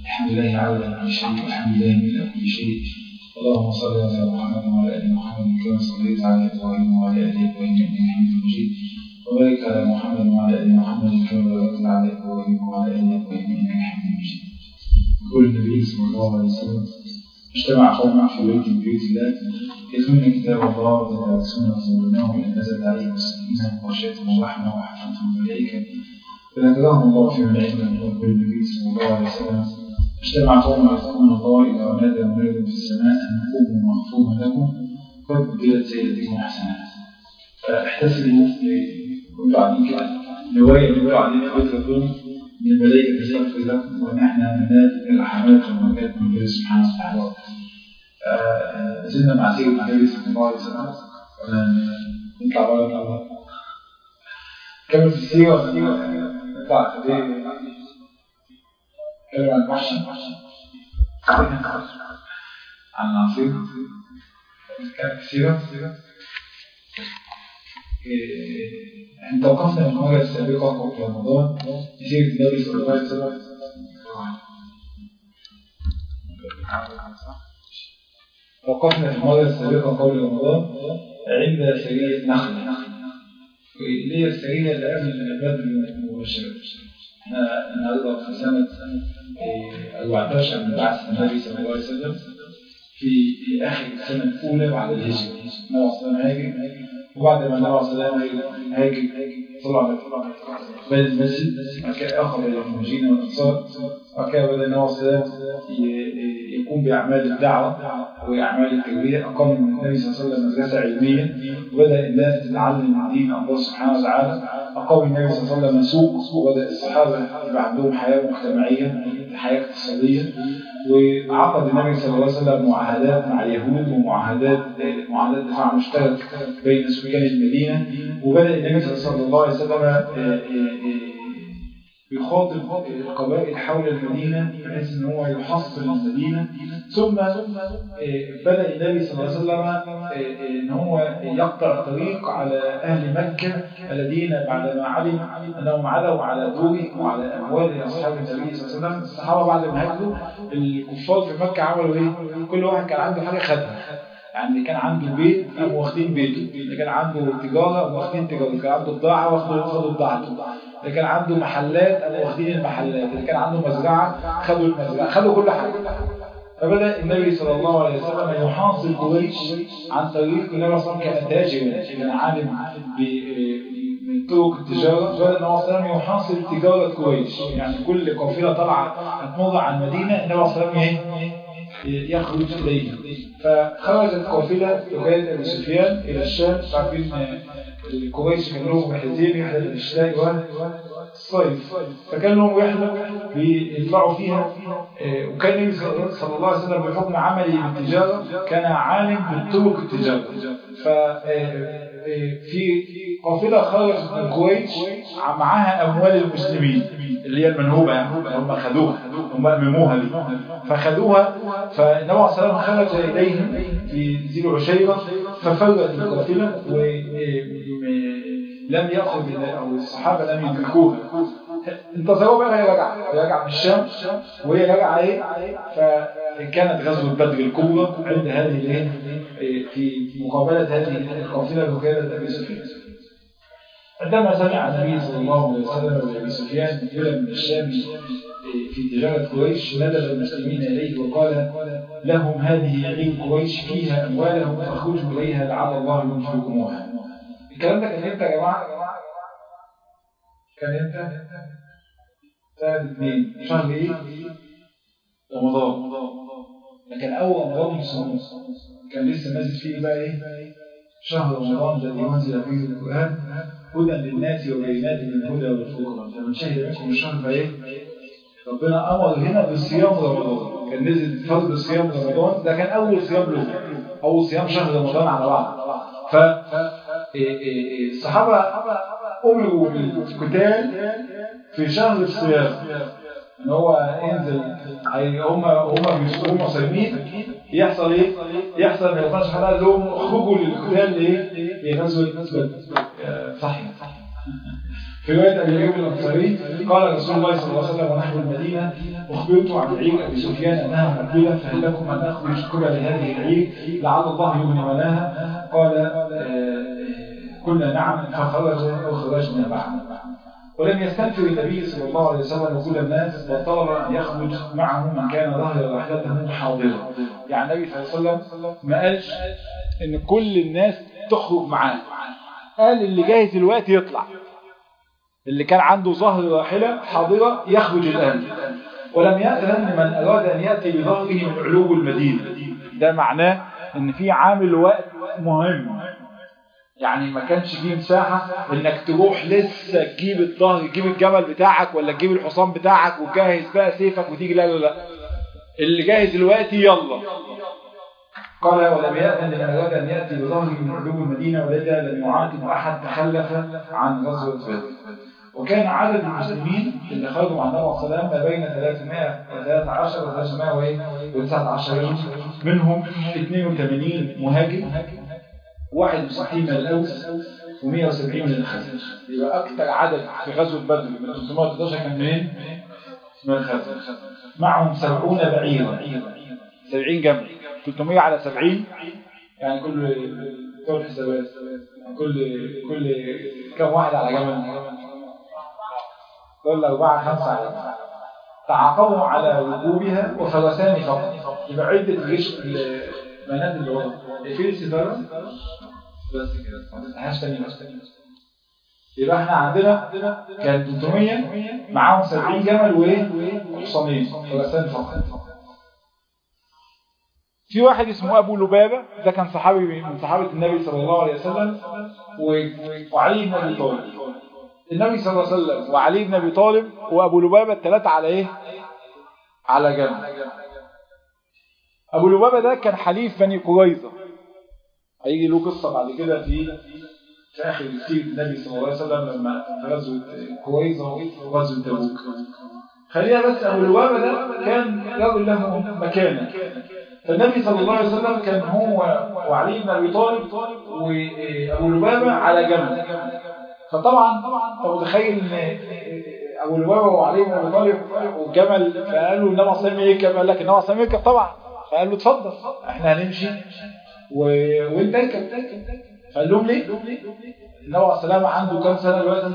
الحمد لله على كل شيء والحمد لله من كل شيء اللهم صل على محمد وعلى ال محمد كما صليت على ابراهيم وعلى ال ابراهيم انك حميد مجيد وبارك على محمد وعلى ال محمد كما باركت على ابراهيم وعلى ال ابراهيم انك حميد مجيد يقول النبي صلى الله عليه وسلم اجتمع قوم في بيت من بيوت الله يتلون كتاب الله ويتدارسونه ويتلونه ان نزل عليهم السكينه وغشيتهم الرحمه وحفتهم الملائكه فذكرهم الله في من عنده من رب النبي صلى الله عليه وسلم اجتمع قوم يذكرون الله اذا ونادى مناد في السماء ان قوموا مغفور لكم قد بدلت سيئاتكم حسنات فاحتسبوا كل بعدين كده روايه اللي بعدين بيت ربنا ان الملائكه تستغفر لكم وان احنا ننال الرحمات والبركات من الله سبحانه وتعالى زلنا مع سيدنا النبي صلى الله عليه وسلم نطلع بقى نطلع كمل في السيرة نطلع في نتكلم عن المحشي عن العصير نتكلم في السيرة احنا توقفنا في المرة السابقة في رمضان في سيرة النبي صلى الله عليه وسلم توقفنا في المرة السابقة قبل رمضان عند سرية نخل اللي هي السرية اللي قبل بدر المبشرة احنا النهارده في سنة 14 من بعث النبي صلى الله عليه وسلم في آخر السنة الأولى بعد الهجرة النبي صلى الله عليه وسلم هاجر وبعد ما النبي صلى الله عليه وسلم هاجر طلع بين المسجد وكان أخذ إلى المهاجرين والأنصار وكان بدأ النبي صلى الله عليه وسلم يقوم بأعمال الدعوة وأعمال التربية أقام النبي صلى الله عليه وسلم مدرسة علمية وبدأ الناس تتعلم دين الله سبحانه وتعالى أقام النبي صلى الله عليه وسلم سوق وبدأ الصحابة يبقى عندهم حياة مجتمعية حياة اقتصادية وعقد النبي صلى الله عليه وسلم معاهدات مع اليهود ومعاهدات معاهدات دفاع مشترك بين سكان المدينة وبدأ النبي صلى الله عليه وسلم يخاطب القبائل حول المدينة بحيث ان هو يحصل المدينة ثم بدأ النبي صلى الله عليه وسلم ان هو يقطع الطريق على اهل مكة الذين بعدما علم انهم عدوا على دورهم وعلى اموال اصحاب النبي صلى الله عليه وسلم الصحابة بعد ما هاجروا الكفار في مكة عملوا ايه؟ كل واحد كان عنده حاجة خدها يعني اللي كان عنده بيت قاموا واخدين بيته اللي كان عنده تجارة قاموا واخدين تجارته كان عنده بضاعة واخدوا بضاعته اللي كان عنده محلات قاموا واخدين المحلات اللي كان عنده مزرعة خدوا المزرعة خدوا كل حاجة فبدأ النبي صلى الله عليه وسلم يحاصر قريش عن طريق النبي صلى الله عليه وسلم كان تاجر كان عالم من طرق التجارة بدأ النبي صلى الله عليه وسلم يحاصر تجارة قريش يعني كل قافلة طالعة هتمر على المدينة النبي صلى الله عليه وسلم يخرج إليها فخرجت قافلة وكانت أبي سفيان إلى الشام عارفين القريش كان لهم رحلتين رحلة الشتاء والصيف فكان لهم رحلة بيطلعوا فيها وكان النبي صلى الله عليه وسلم بحكم عملي بالتجارة كان عالم بالطرق التجارة ففي قافلة خرجت من قريش معاها أموال المسلمين اللي هي المنهوبة يعني هم خدوها هم أمموها دي فخدوها فالنبي عليه الصلاة والسلام خرج إليهم في ذي العشيرة ففرت القافلة ولم يأخذ أو الصحابة لم يدركوها انتظروا بقى هي راجعة هي راجعة من الشام وهي راجعة ايه فكانت غزوة بدر الكبرى عند هذه الايه في مقابلة هذه القافلة وكانت أبي سفيان عندما سمع النبي صلى الله عليه وسلم وابي سفيان يلم من الشام في تجارة قريش ندب المسلمين إليه وقال لهم هذه عين قريش فيها أموالهم فاخرجوا إليها لعل الله ينفقكموها الكلام ده كان امتى يا جماعة؟ كان امتى؟ سنة اثنين شهر ايه؟ رمضان ده كان أول رمضان يصوم كان لسه نازل فيه بقى ايه؟ شهر رمضان الذي أنزل فيه القرآن هدى للناس وبينات من الهدى والفرقان فمن شهد منكم الشهر فايه؟ ربنا أمر هنا بصيام رمضان كان نزل فرض صيام رمضان ده كان أول صيام له أول صيام شهر رمضان على بعض ف الصحابة أمروا بالقتال في شهر الصيام ان هو ينزل هم هم هم صايمين يحصل ايه يحصل ان ربنا سبحانه وتعالى لهم خروجوا للقتال لايه لغزوه صحيح في رواية أبي أيوب الأنصاري قال رسول الله صلى الله عليه وسلم ونحو المدينة أخبرت عن عير أبي سفيان أنها مقبلة فهل لكم أن أخرج قبل هذه العير لعل الله يغني ولاها قال قلنا نعم فخرج وخرجنا معه ولم يستنفر النبي صلى الله عليه وسلم كل الناس وطلب أن يخرج معه من كان ظهر رحلته حاضرا يعني النبي صلى الله عليه وسلم ما قالش ان كل الناس تخرج معاه قال اللي جاهز دلوقتي يطلع اللي كان عنده ظهر راحلة حاضرة يخرج الآن ولم يأذن لمن أراد أن يأتي بظهره من علو المدينة ده معناه ان في عامل وقت مهم يعني ما كانش فيه مساحة انك تروح لسه تجيب الظهر تجيب الجمل بتاعك ولا تجيب الحصان بتاعك وتجهز بقى سيفك وتيجي لا لا لا اللي جاهز دلوقتي يلا قال ولم يأذن لمن أراد أن يأتي بظهره من علو المدينة ولذا لم يعاتب أحد تخلف عن غزوة بدر وكان عدد المسلمين اللي خرجوا مع النبي صلى الله عليه وسلم ما بين 313 و 319 منهم 82 مهاجر 61 من الأوس و170 من الخزرج يبقى أكثر عدد في غزوة بدر من 311 كان منين؟ من الخزرج معهم 70 بعيرا 70 جمل 300 على 70 يعني كل كل حسابات كل كل كم واحد على جمل كل أربعة خمسة على تعاقبوا على ركوبها وفرسان فقط يبقى عدة الجيش البيانات اللي ورا في الستارة بس كده ما تفتحهاش تاني بس تاني يبقى احنا عندنا كان 300 معاهم 70 جمل وايه وحصانين فرسان فقط في واحد اسمه ابو لبابه ده كان صحابي من صحابه النبي صلى الله عليه وسلم وعلي بن ابي طالب النبي صلى الله عليه وسلم وعلي بن ابي طالب وابو لبابه الثلاثه على ايه على جنب ابو لبابه ده كان حليف بني قريظه هيجي له قصه بعد كده في في اخر سيره النبي صلى الله عليه وسلم لما في غزوه قريظه وغزوه تبوك خلينا بس ابو لبابه ده كان رجل له مكانه فالنبي صلى الله عليه وسلم كان هو وعلي بن ابي طالب وابو لبابه على جنب فطبعا انت متخيل ان ابو لبابه وعلي بن ابي طالب والجمل فقالوا النبي صلى الله عليه وسلم يركب قال لك النبي صلى الله عليه وسلم يركب طبعا فقال له اتفضل احنا هنمشي و... وانت اركب فقال لهم ليه؟ النبي عليه السلام عنده كام سنه دلوقتي؟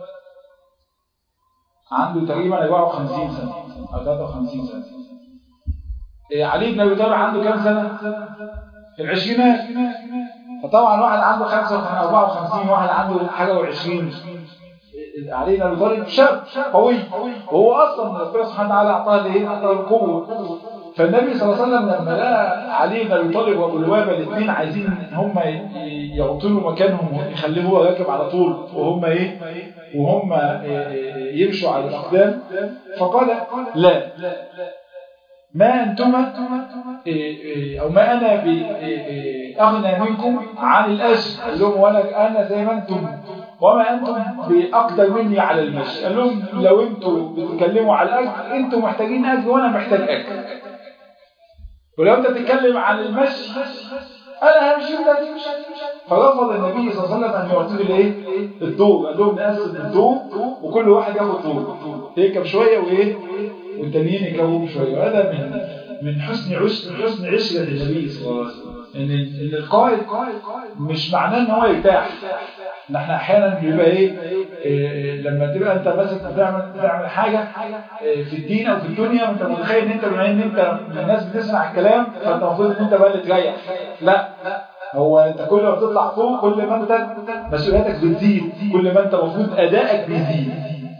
عنده تقريبا 54 سنه او 53 سنه علي بن ابي طالب عنده كام سنه؟ في العشرينات فطبعا واحد عنده 55 54 واحد عنده حاجه و20 علي بن ابي طالب شاب قوي وهو اصلا ربنا سبحانه وتعالى اعطاه الايه؟ اعطاه القوه فالنبي صلى الله عليه وسلم لما لقى علي بن ابي طالب وابو لبابه الاثنين عايزين هم يعطلوا مكانهم ويخليه هو راكب على طول وهم ايه وهم يمشوا على الاقدام فقال لا ما أنتما أو ما أنا بأغنى منكم عن الأجر قال لهم وأنا أنا زي ما أنتم وما أنتم بأقدر مني على المشي قال لهم لو أنتم بتتكلموا على الأجر أنتم محتاجين أجر وأنا محتاج أجر ولو أنت تتكلم عن المشي أنا همشي ولا تمشي فرفض النبي صلى الله عليه وسلم أن يعطيه الإيه؟ الدور قال لهم نقسم الدور وكل واحد ياخد دور يركب شوية وإيه والتانيين يكوموا شوية وهذا من من حسن عشر حسن عشرة النبي صلى الله عليه وسلم ان ان القائد مش معناه ان هو يرتاح ان احنا احيانا بيبقى ايه, إيه لما تبقى انت مثلا بتعمل بتعمل حاجه إيه في الدين او في الدنيا وانت متخيل ان انت بما ان انت الناس بتسمع الكلام فانت المفروض ان انت بقى اللي تريح لا هو انت كل ما بتطلع فوق كل ما انت مسؤولياتك بتزيد كل ما انت المفروض ادائك بيزيد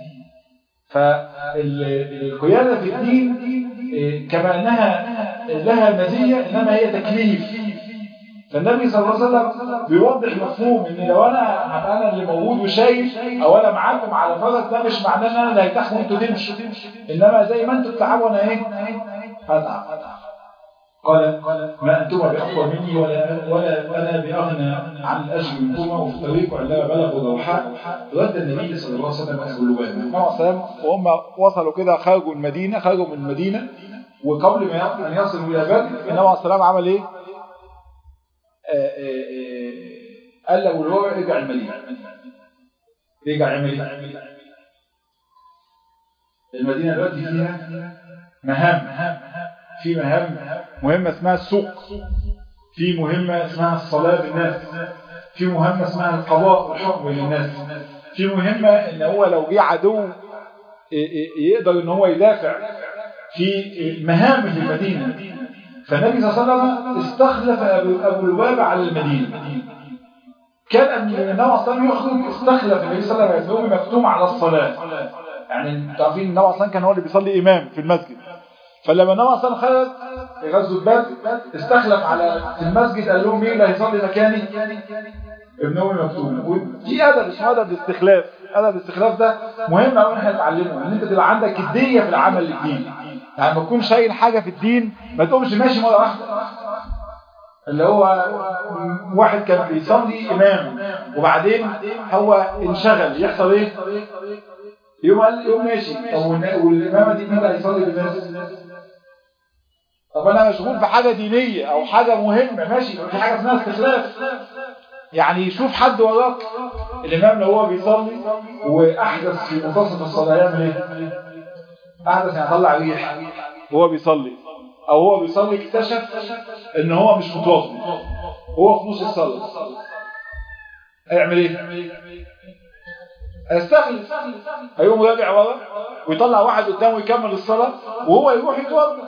فالقيادة في الدين كما أنها لها مزية إنما هي تكليف فالنبي صلى الله عليه وسلم بيوضح مفهوم ان لو انا انا اللي موجود وشايف او انا معاكم على فرس ده مش معناه ان انا اللي هيتاح وانتوا تمشوا انما زي ما انتوا بتلعبوا انا ايه هتعب قال ما انتم باقوى مني ولا ولا انا باغنى عن الاجر منكما وفي الطريق عندما بلغوا ضوحاء رد النبي صلى الله عليه وسلم ابو لبابه النبي صلى وهم وصلوا كده خرجوا المدينه خرجوا من المدينه وقبل ما ان يصلوا الى بدر النبي عليه السلام عمل ايه؟ قال له لبابه ارجع المدينه يرجع يعمل ايه المدينة دلوقتي فيها مهام في مهام مهمة اسمها السوق في مهمة اسمها الصلاة بالناس في مهمة اسمها القضاء والحكم للناس في مهمة ان هو لو جه عدو يقدر ان هو يدافع في مهام في المدينة فالنبي صلى الله عليه وسلم استخلف ابو لبابة على المدينة كان قبل النبي صلى الله عليه وسلم يخرج استخلف النبي صلى الله عليه وسلم مكتوم على الصلاة يعني انتوا عارفين النبي صلى الله عليه وسلم كان هو اللي بيصلي امام في المسجد فلما النبي صلى الله عليه وسلم خرج في غزوه بدر استخلف على المسجد قال لهم مين اللي هيصلي مكاني ابن امي مكتوم ودي ادب اسمه ادب الاستخلاف ادب الاستخلاف ده مهم قوي ان احنا نتعلمه ان انت تبقى عندك جديه في العمل للدين يعني ما تكون شايل حاجه في الدين ما تقومش ماشي مره واحده اللي هو واحد كان بيصلي امام وبعدين هو انشغل يحصل ايه يوم قال يوم ماشي طب والامامه دي مين اللي هيصلي بالناس طب انا مشغول في حاجه دينيه او حاجه مهمه ماشي في حاجه اسمها استخلاف يعني يشوف حد وراك الامام لو هو بيصلي واحدث في منتصف الصلاه يعمل ايه احدث يعني طلع ريح وهو بيصلي او هو بيصلي اكتشف ان هو مش متوضي هو في نص الصلاه هيعمل ايه هيستخلف هيقوم راجع ورا ويطلع واحد قدامه يكمل الصلاه وهو يروح يتوضا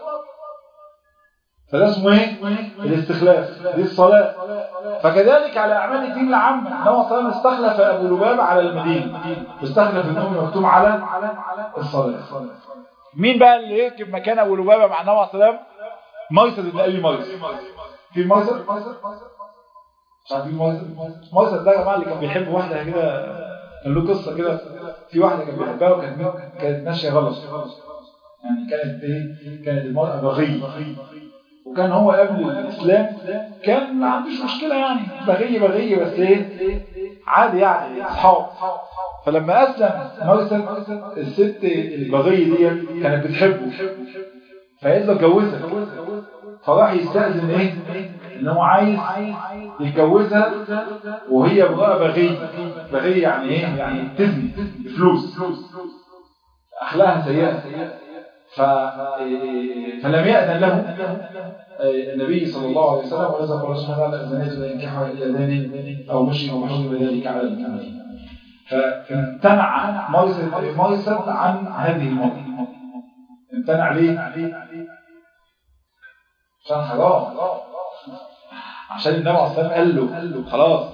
فده اسمه ايه الاستخلاف دي الصلاه فكذلك على اعمال الدين العامه انه صلى الله استخلف ابو لبابه على المدينه واستخلف النوم مكتوم على الصلاه مين بقى اللي يركب مكان ابو لبابه مع النبي صلى الله عليه وسلم ميسر بن ابي ميسر في ميسر مش عارفين ميسر ميسر ده يا جماعه اللي كان بيحب واحده كده كان له قصه كده في واحده كان بيحبها وكانت كانت ماشيه غلط يعني كانت ايه كانت المراه بغيه وكان هو قبل الاسلام كان ما عندوش مشكله يعني بغيه بغيه بس ايه عادي يعني اصحاب فلما اسلم ميسر الست البغيه دي كانت بتحبه فقال له اتجوزها فراح يستأذن ايه ان هو عايز يتجوزها وهي امرأة بغية بغية يعني ايه يعني تزني بفلوس اخلاقها سيئة ف... فلم يأذن له النبي صلى الله عليه وسلم ونزل الله سبحانه وتعالى الزنات لا ينكحها الا زان او مشرك ومحرم ذلك على المؤمنين فامتنع ميسر عن هذه المرأة امتنع ليه؟ عشان حرام عشان النبي عليه الصلاه قال له قال له خلاص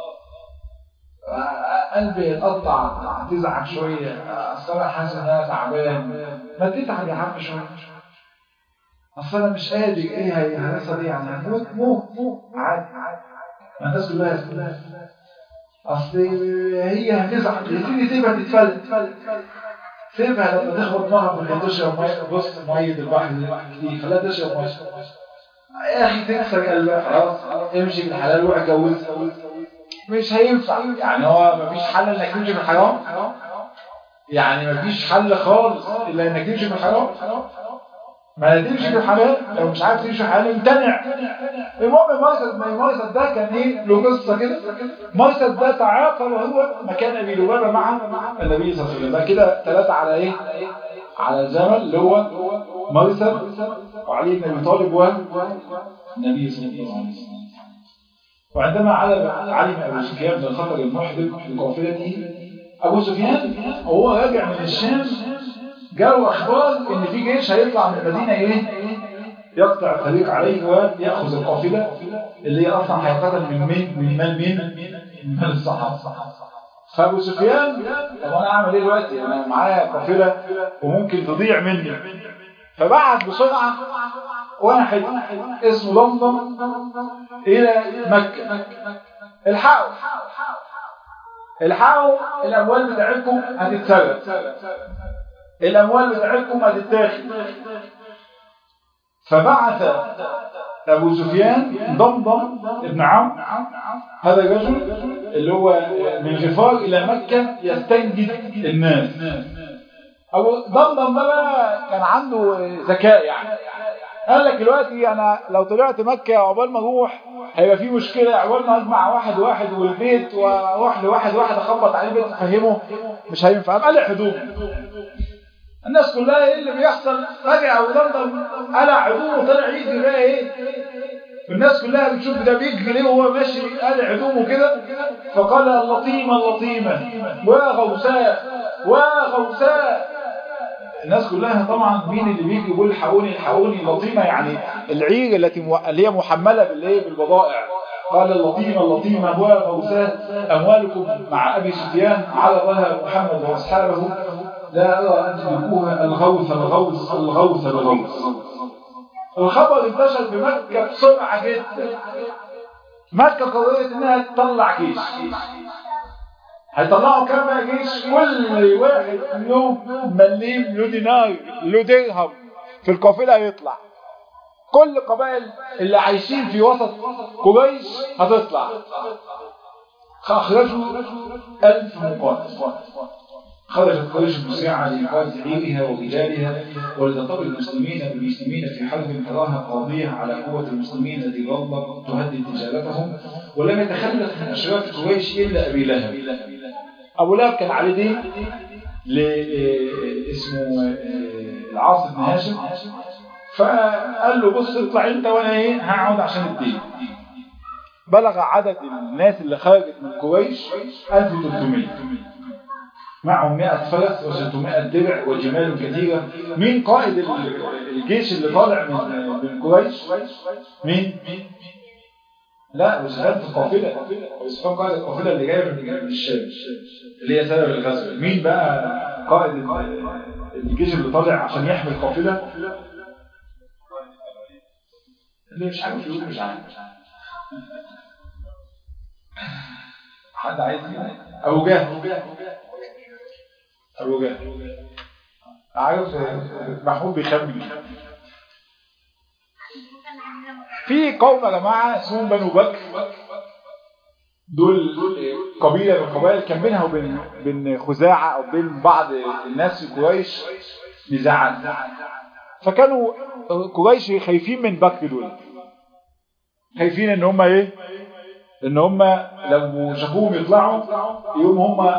قلبي يتقطع تزعل شويه اصل انا حاسس ان انا تعبان ما تتعب يا عم شويه اصل انا مش قادر ايه هيحصل ايه يعني هتموت موت موت عادي عادي ما الناس كلها اصل هي هتزعل يا سيدي سيبها تتفلت سيبها لما تخبط مرة في تشرب مية بص مية البحر كتير خلاها تشرب مية يا اخي تكسر قلبها خلاص امشي بالحلال وروح اتجوزها مش هينفع يعني هو مفيش حل انك تمشي بالحرام يعني مفيش حل خالص الا انك تمشي بالحرام ما تمشي بالحلال لو مش عارف تمشي بالحلال امتنع المهم مارسد ما مارسد ده كان ايه له قصه كده مارسد ده تعاقل وهو مكان ابي لبابه مع النبي صلى الله عليه وسلم ده كده ثلاثه على ايه على الجمل اللي هو مارسد وعلي بن ابي طالب والنبي صلى الله عليه وسلم وعندما علم علم ابو سفيان بالخطر المحدق لقافلته ابو سفيان وهو راجع من الشام جاءوا اخبار ان في جيش هيطلع من المدينه ايه يقطع الطريق عليه وياخذ القافله اللي هي اصلا هيقتل من مين من مال مين من مال الصحابه فابو سفيان طب انا اعمل ايه دلوقتي انا معايا قافله وممكن تضيع مني فبعت بسرعه واحد اسمه لندن الى مكه الحقوا الحقوا الاموال بتاعتكم هتتسرق الاموال بتاعتكم هتتاخد فبعث ابو سفيان ضمضم ابن عم هذا الرجل اللي هو من غفار الى مكه يستنجد الناس ابو ضمضم ده بقى كان عنده ذكاء يعني قال لك دلوقتي انا لو طلعت مكه عقبال ما اروح هيبقى في مشكلة عقبال ما اجمع واحد واحد والبيت واروح لواحد واحد اخبط عليه البيت افهمه مش هينفع قلع هدوم الناس كلها ايه اللي بيحصل رجع ولندن قلع هدومه وطلع يجري بقى ايه الناس كلها بتشوف ده بيجري ليه وهو ماشي قلع هدومه كده فقال اللطيمة اللطيمة وغوساء وغوساء الناس كلها طبعا مين اللي بيجي يقول الحقوني الحقوني اللطيمة يعني العير التي مو... اللي هي محملة بالايه بالبضائع قال اللطيمة اللطيمة وغوساء أموالكم مع أبي سفيان عرضها محمد وأصحابه لا أرى أن تدركوها الغوث الغوث الغوث الغوث الخبر انتشر في مكة بسرعة جدا مكة قررت انها تطلع جيش هيطلعوا كام بقى جيش كل واحد له مليم له دينار له درهم في القافلة هيطلع كل قبائل اللي عايشين في وسط قريش هتطلع أخرجوا ألف مقاتل خرجت قريش مسرعة لإنقاذ عيرها ورجالها ولتطر المسلمين بالمسلمين في حرب تراها قاضية على قوة المسلمين التي ظلت تهدد تجارتهم ولم يتخلف من أشراف قريش إلا أبي لهب أبو لهب كان عليه دين اسمه العاص بن هاشم فقال له بص اطلع انت وانا ايه هقعد عشان الدين بلغ عدد الناس اللي خرجت من قريش 1300 معهم 100 فرس و600 درع وجمال كثيرة مين قائد الجيش اللي طالع من من قريش مين لا وسفيان في القافلة وسفيان قائد القافلة اللي جاية من الشام اللي هي سبب الغزو مين بقى قائد الجيش اللي طالع عشان يحمي القافلة اللي مش عارف يقول مش عارف حد عايز ابو جهل ابو جهل عارف محمود بيخمن في قوم يا جماعه اسمهم بنو بكر دول قبيله من القبائل كان بينها وبين بين خزاعه او بين بعض الناس في قريش نزاعات فكانوا قريش خايفين من بكر دول خايفين ان هم ايه ان هم لو شافوهم يطلعوا يوم هم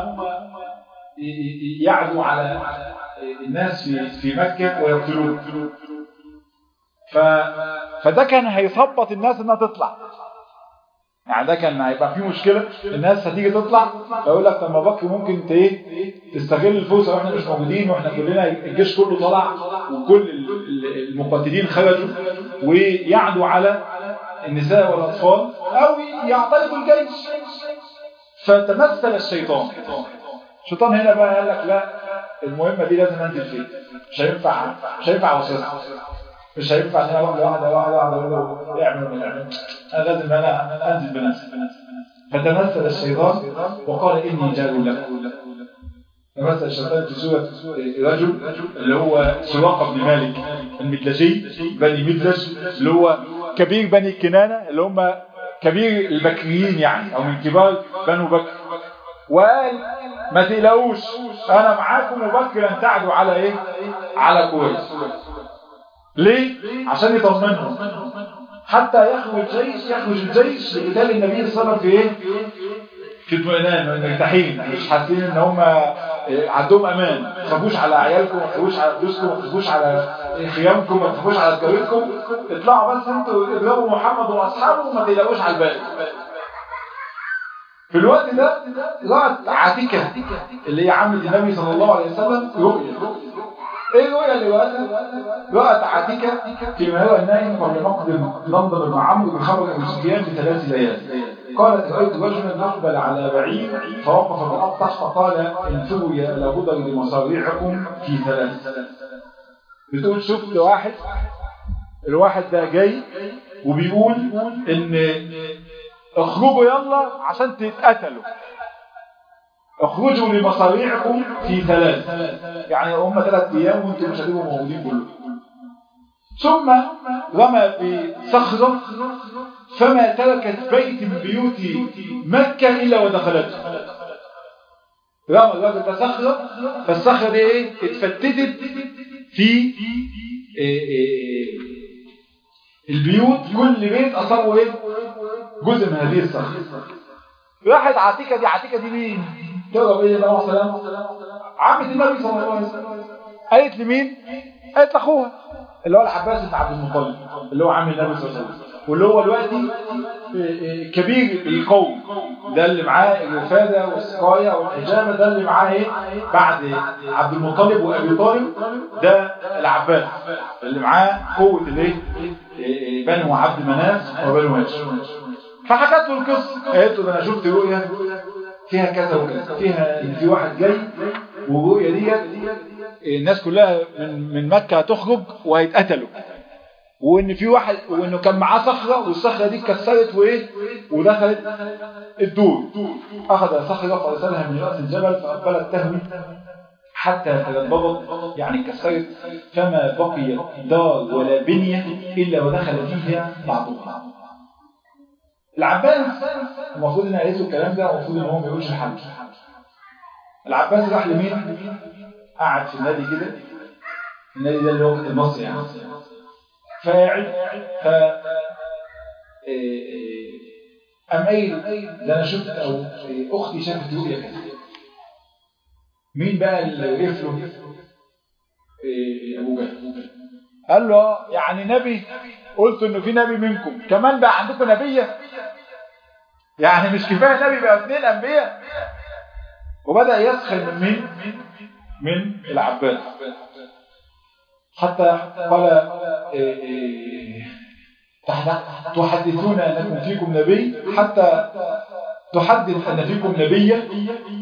يعدوا على الناس في في مكة ويقتلوه ف فده كان هيثبط الناس انها تطلع يعني ده كان هيبقى فيه مشكلة الناس هتيجي تطلع فيقول لك طب ما بكر ممكن ت ايه تستغل الفرصة واحنا مش موجودين واحنا كلنا الجيش كله طلع وكل المقاتلين خرجوا ويعدوا على النساء والأطفال أو يعترضوا الجيش فتمثل الشيطان الشيطان هنا بقى قال لك لا المهمة دي لازم انزل فيها مش هينفع مش هينفع وصلها مش هينفع ان انا اروح لواحده واحده واحده اقول له اعمل ولا اعمل انا لازم انا انزل بنفسي فتمثل الشيطان وقال اني جار لكم تمثل الشيطان في سورة رجل اللي هو سراقة بن مالك المدلجي بني مدلج اللي هو كبير بني كنانة اللي هم كبير البكريين يعني او من كبار بنو بكر وقال ما تقلقوش انا معاكم وبكر لن تعدوا على ايه على كويس ليه عشان يطمنهم حتى يخرج الجيش يخرج الجيش لقتال النبي صلى الله عليه وسلم في ايه في اطمئنان مرتاحين مش حاسين ان هم عندهم امان ما تخافوش على عيالكم ما تخافوش على فلوسكم ما تخافوش على خيامكم ما تخافوش على تجارتكم اطلعوا بس انتوا اضربوا محمد واصحابه وما تقلقوش على الباقي في الوقت ده رأت عاتكة اللي هي عمة النبي صلى الله عليه وسلم رؤية ايه الرؤية اللي رأتها؟ رأت عاتكة فيما يرى النايم قبل مقدم لندن مع عمرو بخبر ابو سفيان بثلاث ليال قالت رأيت رجلا يقبل على بعير فوقف المقطع فقال انفروا يا لابد لمصاريعكم في ثلاث بتقول شفت واحد الواحد ده جاي وبيقول ان اخرجوا يلا عشان تتقتلوا اخرجوا لمصاريعكم في ثلاث يعني هم ثلاث ايام وانتم مش هتبقوا موجودين كلكم ثم رمى في صخرة فما تركت بيت من بيوت مكة إلا ودخلته رمى الراجل ده صخرة فالصخرة دي ايه اتفتتت في إيه إيه البيوت كل بيت أصابه ايه جزء من هذه الصخرة راحت عتيكة دي عتيكة دي مين؟ تقرب ايه بقى سلام عمة النبي صلى الله عليه وسلم قالت لمين؟ قالت لاخوها اللي هو العباس بن عبد المطلب اللي هو عم النبي صلى الله عليه وسلم واللي هو دلوقتي كبير القوم ده اللي معاه الوفادة والسقاية والحجامة ده اللي معاه ايه بعد عبد المطلب وابي طالب ده العباس اللي معاه قوة الايه بنو عبد مناف وبنو هاشم فحكت له القصة قالت له ده انا شفت رؤيا فيها كذا وكذا فيها ان في واحد جاي والرؤيا ديت الناس كلها من من مكة هتخرج وهيتقتلوا وان في واحد وانه كان معاه صخره والصخره دي اتكسرت وايه ودخلت الدور اخذ صخره فارسلها من راس الجبل فاقبلت تهوي حتى تلببت يعني اتكسرت فما بقيت دار ولا بنيه الا ودخل فيها بعضها العباس المفروض ان قالت له الكلام ده المفروض ان هو ما يقولش لحد العباس راح لمين قعد في النادي كده النادي ده اللي هو المصري يعني فاعل ف أم قايل ده أنا شفت أو أختي شافت رؤيا كذا مين بقى اللي وقف له؟ أبو جهل قال له يعني نبي قلت إنه في نبي منكم كمان بقى عندكم نبية يعني مش كفاية نبي بقى اثنين أنبياء وبدأ يسخر من مين؟ من العباس حتى قال إيه إيه تحدثون أنكم فيكم نبي حتى تحدث أن فيكم نبيا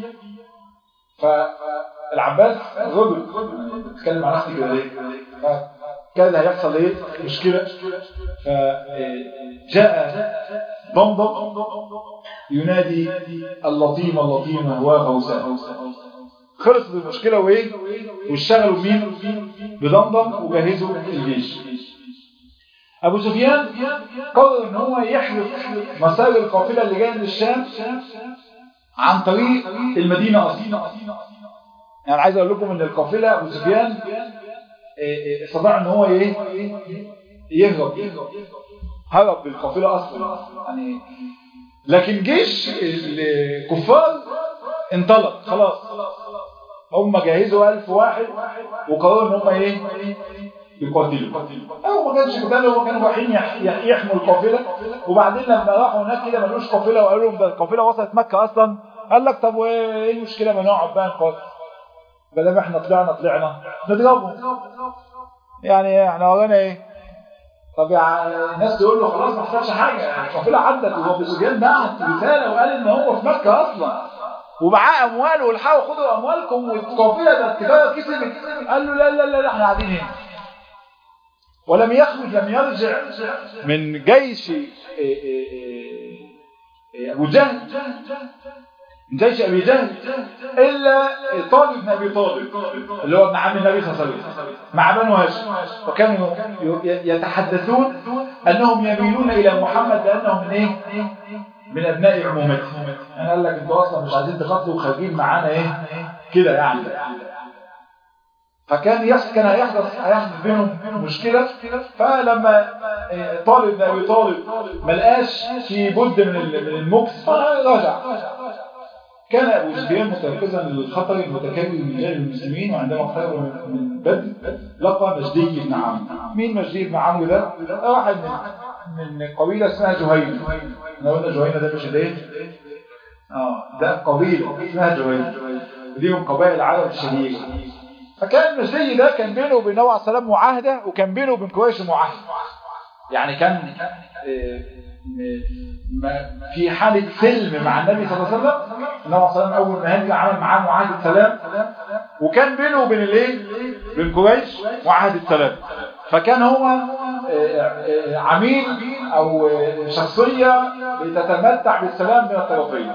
فالعباس غضب اتكلم عن نفسي كده ليه كان هيحصل ايه مشكلة فجاء ضمضم ينادي اللطيمة اللطيمة وغوساء خلصت المشكلة وايه واشتغلوا مين بضمضم وجهزوا الجيش ابو سفيان قرر ان هو يحرق مسار القافلة اللي جاية من الشام عن طريق المدينة اصلا يعني عايز اقول لكم ان القافلة ابو سفيان استطاع ان هو ايه يهرب هرب بالقافلة اصلا يعني لكن جيش الكفار انطلق خلاص هم جهزوا ألف واحد وقرروا ان هم ايه يقاتلوا او ما كانش قتال هم كانوا رايحين يحموا القافله وبعدين لما راحوا هناك كده ملوش قافله وقالوا لهم ده القافله وصلت مكه اصلا قال لك طب وايه المشكله ما نقعد بقى نقاتل بدل احنا طلعنا طلعنا نضربهم يعني احنا ورانا ايه طب يعني الناس تقول له خلاص ما حصلش حاجه القافله عدت وهو ابو سفيان بعت رساله وقال ان هو في مكه اصلا ومعاه اموال والحقوا خدوا اموالكم والقافله ده التجاره كسبت قال له لا لا لا, لا احنا قاعدين هنا ولم يخرج لم يرجع من جيش ابو جهل من جيش ابي جهل الا طالب بن ابي طالب اللي هو ابن عم النبي صلى الله عليه وسلم مع بنو هاشم وكانوا يتحدثون انهم يميلون الى محمد لانهم من ايه من ابناء عمومته انا قال لك انتوا اصلا مش عايزين تقاتلوا وخارجين معانا ايه كده يعني فكان يحصل كان هيحدث هيحدث بينهم مشكلة فلما طالب بن ابي طالب ما لقاش في بد من من المكس فرجع كان ابو سفيان متيقظا للخطر المتكرر من رجال المسلمين وعندما اقترب من بدر لقى مجدي بن عمرو مين مجدي بن عمرو ده؟ واحد من من قبيله اسمها جهينه احنا قلنا جهينه ده مش الايه؟ اه ده قبيله اسمها جهينه ودي من قبائل العرب الشهيره فكان المجدي ده كان بينه وبين النبي عليه السلام معاهده وكان بينه وبين قريش معاهده يعني كان في حالة سلم مع النبي صلى الله عليه وسلم النبي عليه السلام أول ما هاجر عمل معاه معاهدة سلام وكان بينه وبين الايه بين قريش معاهدة سلام فكان هو عميل أو شخصية بتتمتع بالسلام من الطرفين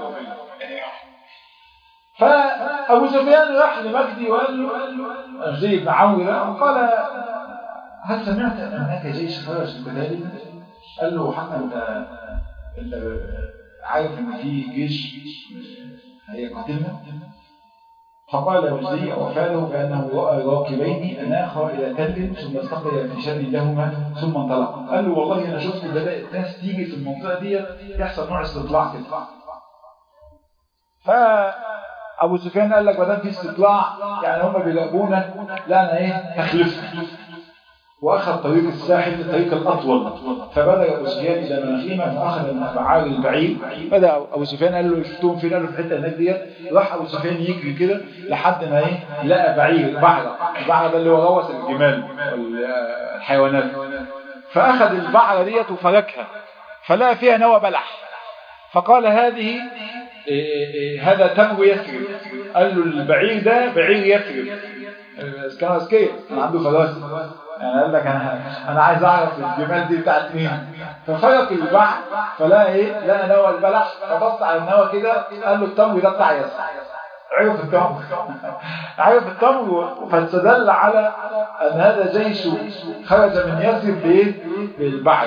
فأبو سفيان راح لمجدي وقال له مجدي بن عمرو ده قال هل سمعت أن هناك جيش خرج كذلك؟ قال له حتى انت انت عارف ان في جيش هيقاتلنا فقال وجدي وفاله بأنه رأى راكبين أناخا إلى تل ثم استقل في شر لهما ثم انطلق قال له والله أنا شفت بدأت ناس تيجي في المنطقة دي يحصل نوع استطلاع كده فأبو سفيان قال لك بدل في استطلاع يعني هم بيلاقونا لا أنا إيه هخلفها وأخذ طريق الساحل الطريق الأطول فبدأ أبو سفيان إلى مناخيمة فأخذ من أفعال البعير بدأ أبو سفيان قال له شفتهم فين قال له في الحتة هناك ديت راح أبو سفيان يجري كده لحد ما إيه لقى بعير بعرة البعرة ده اللي هو غوص الجمال والحيوانات فأخذ البعرة ديت وفركها فلقى فيها نوى بلح فقال هذه إيه إيه هذا تمر يثرب قال له البعير ده بعير يثرب كان اذكياء كان عنده فراسه يعني قال لك انا انا عايز اعرف الجمال دي بتاعت مين ففرق البحر فلقى ايه لقى نوى البلح فبص على النوى كده قال له التمر ده بتاع ياسر عرف التمر عرف التمر فاستدل على ان هذا جيش خرج من يثرب بايه بالبحر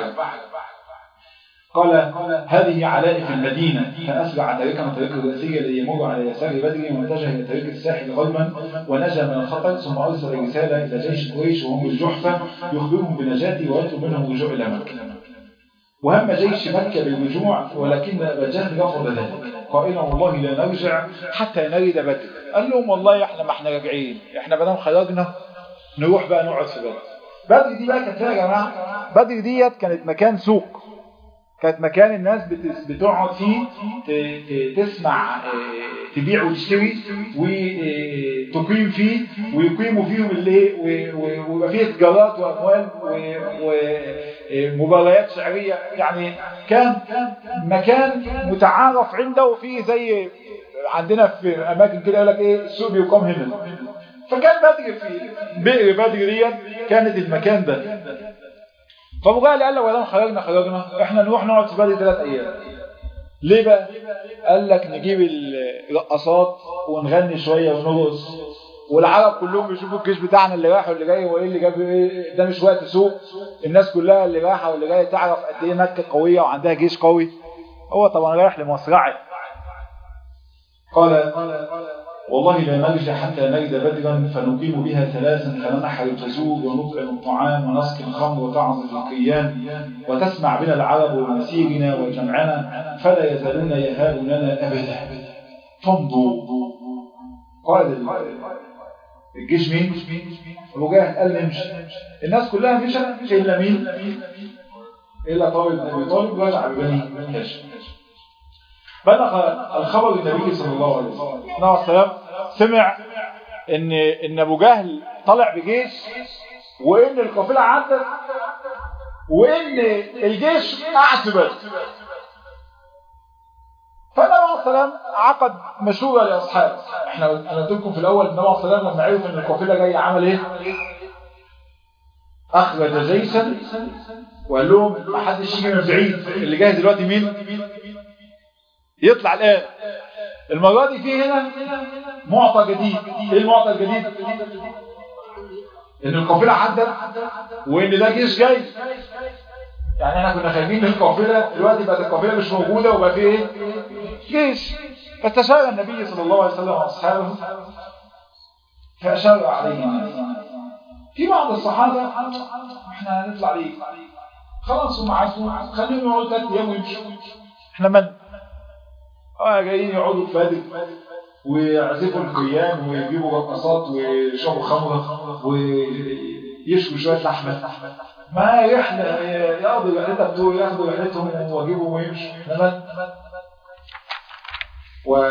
قال هذه علائي في المدينة فأسرع طريقا طريق الرئيسية الذي يمر على يسار بدر واتجه إلى طريق الساحل غربا ونجا من الخطر ثم أرسل رسالة إلى جيش قريش وهم الجحفة يخبرهم بنجاتي ويطلب منهم الرجوع إلى مكة وهم جيش مكة بالرجوع ولكن أبا جهل رفض ذلك قائلا والله لا نرجع حتى نرد بدر قال لهم والله احنا ما احنا راجعين احنا بدل خرجنا نروح بقى نقعد في بدر بدر دي بقى كانت يا جماعه بدر ديت كانت مكان سوق كانت مكان الناس بتقعد فيه تسمع تبيع وتشتري وتقيم فيه ويقيموا فيهم اللي ويبقى فيه تجارات واموال ومباريات شعريه يعني كان مكان متعارف عنده وفيه زي عندنا في اماكن كده يقول لك ايه السوق بيقام هنا فكان بدر في بئر بدر ديت كانت المكان ده فابو جهل قال له ولو خرجنا خرجنا احنا نروح نقعد في بدر ثلاث ايام ليه بقى قال لك نجيب الرقصات ونغني شويه ونرقص والعرب كلهم بيشوفوا الجيش بتاعنا اللي رايح واللي جاي وايه اللي جاب ايه ده مش وقت سوق الناس كلها اللي رايحه واللي جايه تعرف قد ايه مكه قويه وعندها جيش قوي هو طبعا رايح لمصرعه قال والله لا نرجع حتى نجد بدرا فنقيم بها ثلاثا فننحر الجزور ونطعم الطعام ونسقي الخمر وتعظم القيان وتسمع بنا العرب ومسيرنا وجمعنا فلا يزالون يهابوننا ابدا فامضوا قائد الجيش مين؟ ابو جهل قال نمشي الناس كلها مشت الا مين؟ الا طالب ابي طالب رجع ببني هاشم بلغ الخبر النبي صلى الله عليه وسلم النبي عليه السلام سمع ان ان ابو جهل طلع بجيش وان القافله عدت وان الجيش قعد في بدر فالنبي عليه السلام عقد مشوره لاصحابه احنا انا قلت لكم في الاول النبي عليه السلام لما عرف ان القافله جايه عمل ايه اخرج جيشا وقال لهم ما حدش يجي من بعيد اللي جاي دلوقتي مين يطلع الآن المرة دي في هنا معطى جديد ايه المعطى الجديد ان القافلة عدت وان ده جيش جاي يعني احنا كنا خايفين من القافلة دلوقتي بقت القافلة مش موجودة وبقى في ايه جيش فاستشار النبي صلى الله عليه وسلم واصحابه فاشار عليهم في بعض الصحابة احنا هنطلع ليه خلاص هم عارفين خليهم يقعدوا ثلاث ايام ويمشوا احنا من اه جايين يقعدوا في بدر ويعزفوا القيام ويجيبوا رقصات ويشربوا خمره ويشووا شويه لحمه ما رحله ياخدوا رحلتها بتوع ياخدوا رحلتهم ويجيبوا ويمشوا تمام و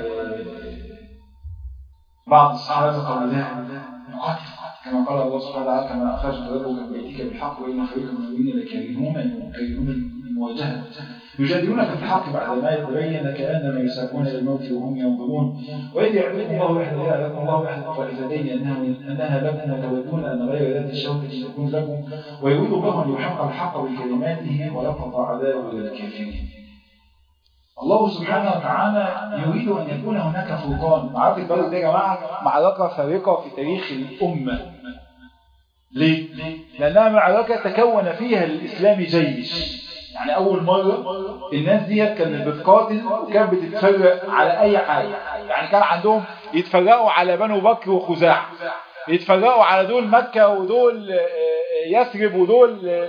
بعض الصحابه قالوا لا نقاتل كما قال الله سبحانه وتعالى كما اخرجت ربك من بيتك بالحق وان فريقا من المؤمنين لكارهون كارهون المواجهه يجادلونك في الحق بعد ما يتبين كانما يساقون الى الموت وهم ينظرون واذ يعلمكم الله احدى يعلمكم الله احدى الطائفتين انها انها لكم وتودون ان غير ذات الشوكه تكون لكم ويريد الله ان يحق الحق بكلماته ويقطع عذابه للكافرين الله سبحانه وتعالى يريد أن يكون هناك فرقان معركة بدر دي يا جماعة معركة فارقة في تاريخ الأمة ليه؟ لأنها معركة تكون فيها الإسلام جيش يعني اول مرة الناس دي كانت بتقاتل وكانت بتتفرق على اي حاجة يعني كان عندهم يتفرقوا على بنو بكر وخزاعة يتفرقوا على دول مكة ودول يثرب ودول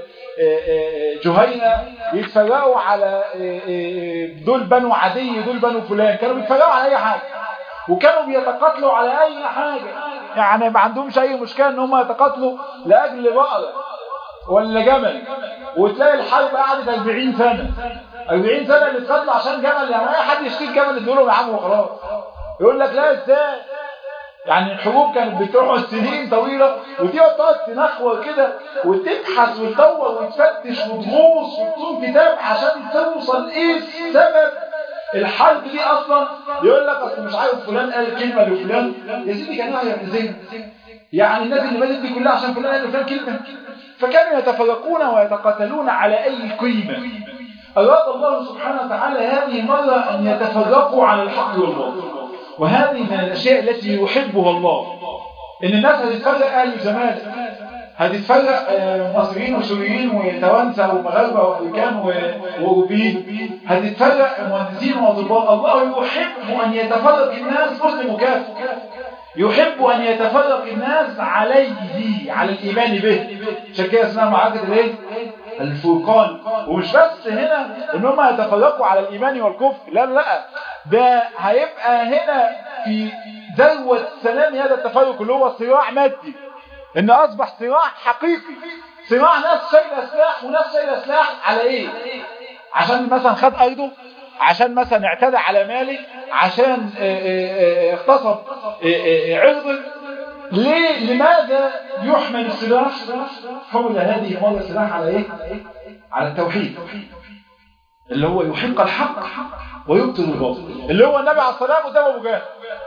جهينة يتفرقوا على دول بنو عدي دول بنو فلان كانوا بيتفرقوا على اي حاجة وكانوا بيتقاتلوا على اي حاجة يعني ما عندهمش اي مشكلة ان هم يتقاتلوا لاجل بقرة ولا جمل وتلاقي الحرب قعدت 40 سنة 40 سنة اللي اتقاتلوا عشان جمل يعني اي حد يشتري الجمل يدولهم يا عم وخلاص يقول لك لا ازاي يعني الحروب كانت بتقعد سنين طويلة ودي تقعد تنخور كده وتبحث وتدور وتفتش وتغوص وتصوم كتاب عشان توصل ايه سبب الحرب دي اصلا يقول لك اصل مش عارف فلان قال كلمة لفلان يا سيدي كان يعرف زين يعني الناس اللي ماتت دي كلها عشان فلان قال لفلان كلمة فكانوا يتفرقون ويتقاتلون على اي قيمة أراد الله سبحانه وتعالى هذه مرة أن يتفرقوا على الحق والباطل وهذه من الأشياء التي يحبها الله إن الناس هتتفرق أهل الزمالك هتتفرق مصريين وسوريين وتوانسة ومغاربة وأفريكان وأوروبيين هتتفرق مهندسين وأطباء الله يحب أن يتفرق الناس مسلم وكافر يحب أن يتفرق الناس عليه على الإيمان به عشان كده اسمها معركة الايه؟ الفرقان ومش بس هنا ان هم يتفرقوا على الإيمان والكفر لا لا ده هيبقى هنا في ذروة سلام هذا التفرق اللي هو صراع مادي ان اصبح صراع حقيقي صراع ناس شايله سلاح وناس شايله سلاح على ايه عشان مثلا خد ارضه عشان مثلا اعتدى على مالك عشان اغتصب عرضه ليه لماذا يحمل السلاح حمل هذه مرة السلاح على ايه على التوحيد اللي هو يحق الحق ويبطل الباطل اللي هو النبي عليه الصلاه والسلام ابو جهل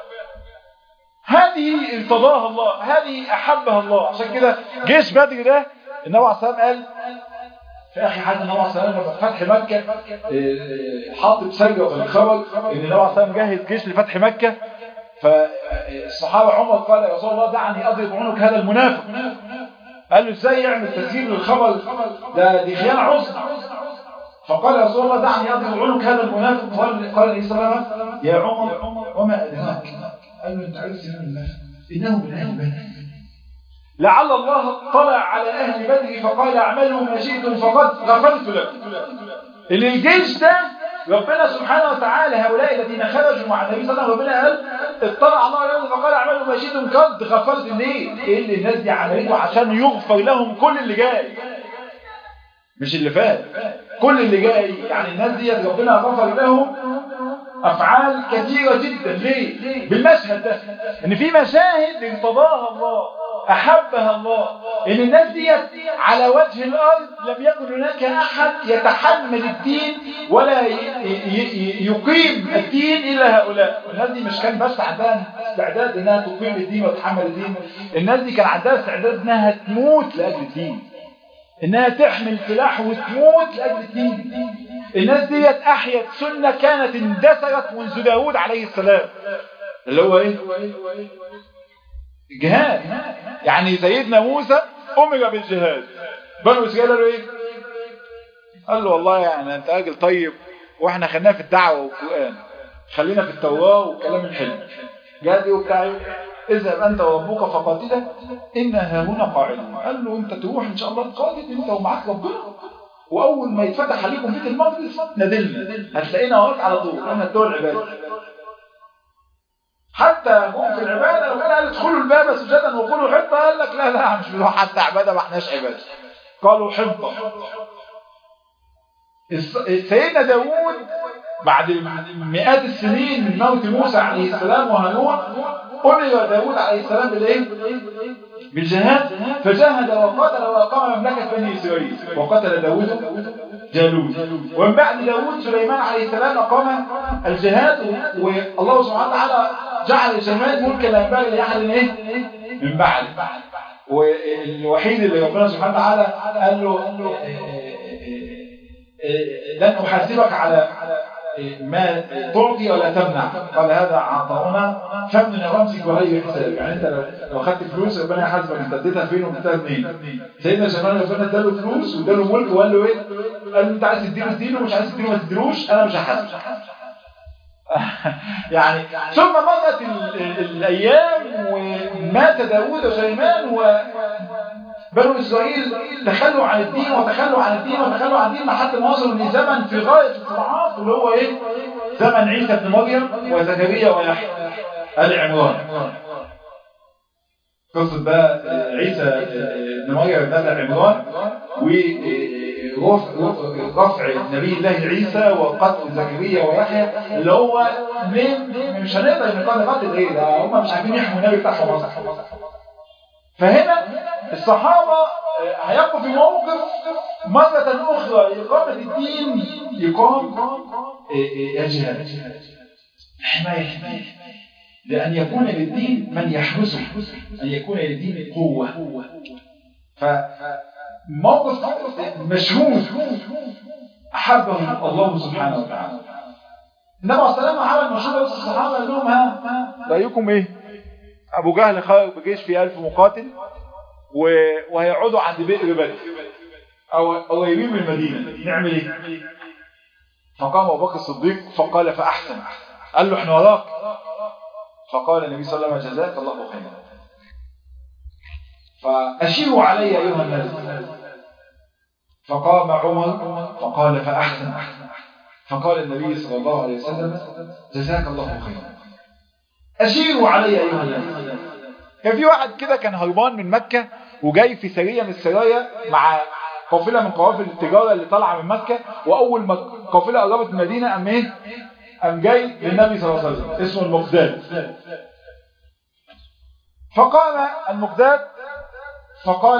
هذه ارتضاها الله هذه احبها الله عشان كده جيش بدر ده النبي عليه الصلاه والسلام قال في اخي حد النبي عليه الصلاه والسلام فتح مكه حاطط سجه في الخبر ان النبي عليه الصلاه والسلام جهز جيش لفتح مكه فالصحابه عمر قال يا رسول الله دعني اضرب عنق هذا المنافق قال له ازاي يعمل تسجيل للخبر ده دي خيانه عظمى فقال يا رسول الله دعني اضرب عنق هذا المنافق قال قال عليه الصلاه والسلام يا عمر وما ادراك قال له انت عارف سنان الله انه من اهل بدر لعل الله طلع على اهل بدر فقال اعملوا ما شئتم فقد غفرت لكم ان الجيش ده ربنا سبحانه وتعالى هؤلاء الذين خرجوا مع النبي صلى الله عليه وسلم ربنا قال اطلع الله عليهم فقال اعملوا ما شئتم قد غفرت ليه ايه اللي الناس دي عملته عشان يغفر لهم كل اللي جاي مش اللي فات كل اللي جاي يعني الناس دي ربنا غفر لهم افعال كثيره جدا ليه بالمشهد ده ان في مشاهد ارتضاها الله احبها الله ان الناس دي على وجه الارض لم يكن هناك احد يتحمل الدين ولا يقيم الدين الا هؤلاء الناس دي مش كان بس عندها استعداد انها تقيم الدين وتحمل الدين الناس دي كان عندها استعداد انها تموت لاجل الدين انها تحمل سلاح وتموت لاجل الدين الناس ديت احيت سنة كانت اندثرت منذ داود عليه السلام اللي هو ايه جهاد يعني سيدنا موسى امر بالجهاد بنو اسرائيل قالوا ايه قال له والله يعني انت راجل طيب واحنا خلينا في الدعوه والقران خلينا في التوراه والكلام الحلو جهاد وبتاع اذهب انت وربك فقاتلا انا ها هنا قاعدون قال له انت تروح ان شاء الله تقاتل انت ومعاك ربنا واول ما يتفتح عليكم بيت المقدس ندلنا هتلاقينا وراك على طول احنا بتوع العباده حتى هم في العباده لو كان قال ادخلوا الباب سجدا وقولوا حطه قال لك لا لا مش بنروح حتى عباده ما احناش عباده قالوا حطه سيدنا داوود بعد مئات السنين من موت موسى عليه السلام وهارون أمر داود عليه السلام بالإيه؟ بالجهاد فجاهد وقاتل وأقام مملكة بني إسرائيل وقتل داود جالوت ومن بعد داود سليمان عليه السلام أقام الجهاد والله سبحانه وتعالى جعل الجهاد ملكا لا ينبغي لأحد إيه؟ من بعد والوحيد اللي ربنا سبحانه وتعالى قال له لن أحاسبك على ما تعطي ولا تمنع قال هذا عطاؤنا فمن رمزك ولا حساب يعني انت لو لو خدت فلوس ربنا يحاسبك انت اديتها فين واديتها منين سيدنا سليمان ربنا اداله فلوس واداله ملك وقال له ايه قال له انت عايز تديله اديله مش عايز تديله ما تديلوش انا مش هحاسبك يعني ثم مرت الايام ومات داوود وسليمان و بنو إسرائيل تخلوا عن الدين وتخلوا عن الدين وتخلوا عن الدين لحد ما وصلوا لزمن في غاية الضعاف اللي هو إيه؟ زمن عيسى بن مريم وزكريا ويحيى آل عمران قصة بقى عيسى بن مريم آل عمران ورفع نبي الله عيسى وقتل زكريا ويحيى اللي هو مش هنقدر نقول قتل ايه ده هم مش عارفين يحموا النبي بتاعهم فهنا الصحابة هيبقوا في موقف مرة أخرى لإقامة الدين يقام الجهاد حماية حماية لأن يكون للدين من يحرسه أن يكون للدين قوة فموقف مشهود أحبه الله سبحانه وتعالى النبي عليه السلام عمل مشهور وسط الصحابة قال لهم ها رأيكم إيه؟ أبو جهل خرج بجيش في ألف مقاتل وهيقعدوا عند بئر بدر او قريبين من المدينه نعمل ايه فقام ابو بكر الصديق فقال فاحسن قال له احنا وراك فقال النبي صلى الله عليه وسلم جزاك الله خيرا فاشيروا علي ايها الناس فقام عمر فقال فاحسن فقال النبي صلى الله عليه وسلم جزاك الله خيرا اشيروا علي ايها الناس كان في واحد كده كان هربان من مكة وجاي في سرية من السرايا مع قافلة من قوافل التجارة اللي طالعة من مكة وأول ما القافلة قربت من المدينة قام إيه؟ قام جاي للنبي صلى الله عليه وسلم اسمه المقداد فقال المقداد فقال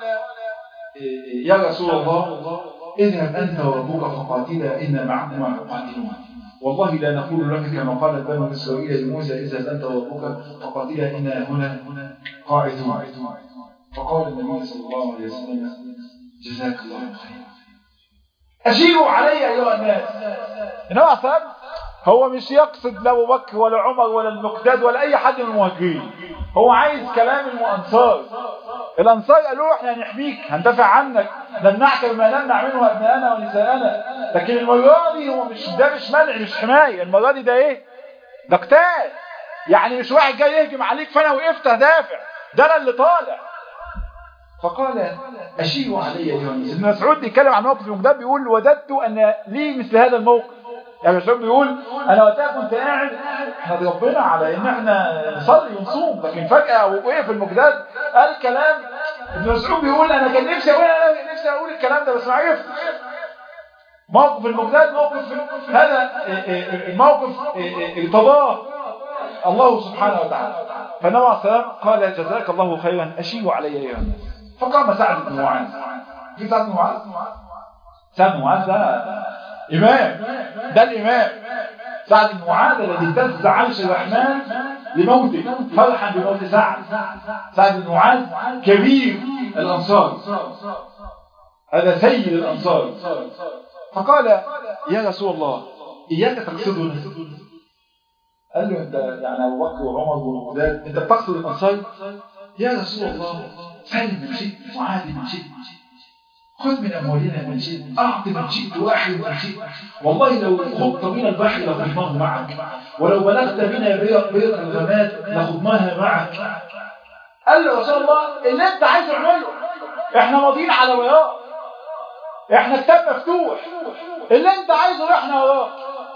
يا رسول الله اذهب أنت وربك فقاتلا إن معكما مقاتلون والله لا نقول لك كما قالت بنو إسرائيل لموسى اذهب أنت وربك فقاتلا إنا هنا قاعدون فقال النبي صلى الله عليه وسلم جزاك الله خيرا أشيروا علي أيها الناس إنما أصلا هو مش يقصد لا أبو بكر ولا عمر ولا المقداد ولا أي حد من المهاجرين هو عايز كلام الأنصار الأنصار قالوا احنا هنحميك هندافع عنك نمنعك بما نمنع منه أبناءنا ونساءنا لكن المرة دي هو مش ده مش منع مش حماية المرة دي ده ايه ده قتال يعني مش واحد جاي يهجم عليك فانا وقفت هدافع ده انا اللي طالع فقال أشيروا علي أيها الناس ابن مسعود بيتكلم عن موقف المقداد بيقول وددت أن لي مثل هذا الموقف يعني مسعود بيقول أنا وقتها كنت قاعد احنا ربنا على إن احنا نصلي ونصوم لكن فجأة وقف المقداد قال كلام ابن مسعود بيقول أنا كان نفسي أقول أنا نفسي أقول الكلام ده بس ما عرفتش موقف المقداد موقف هذا الموقف ارتضاه الله سبحانه وتعالى فالنبي عليه السلام قال جزاك الله خيرا أشيروا علي أيها الناس فقام سعد بن معاذ في سعد بن معاذ سعد بن معاذ ده إمام ده الإمام سعد بن معاذ الذي اهتز عرش الرحمن لموته فرحا بموت سعد سعد بن معاذ كبير الأنصار هذا سيد الأنصار فقال يا رسول الله إياك تقصدنا قال له انت يعني ابو بكر وعمر ومقداد انت بتقصد الانصار يا رسول الله سلم من شئت وعادي من شئت خذ من اموالنا من شئت اعط من شئت واحد من شئت والله لو خضت من البحر لخضناه معك ولو بلغت بنا بيض الغمات لخضناها معك قال له رسول الله اللي انت عايز اعمله احنا ماضيين على بياض احنا كتاب مفتوح اللي انت عايزه احنا وراك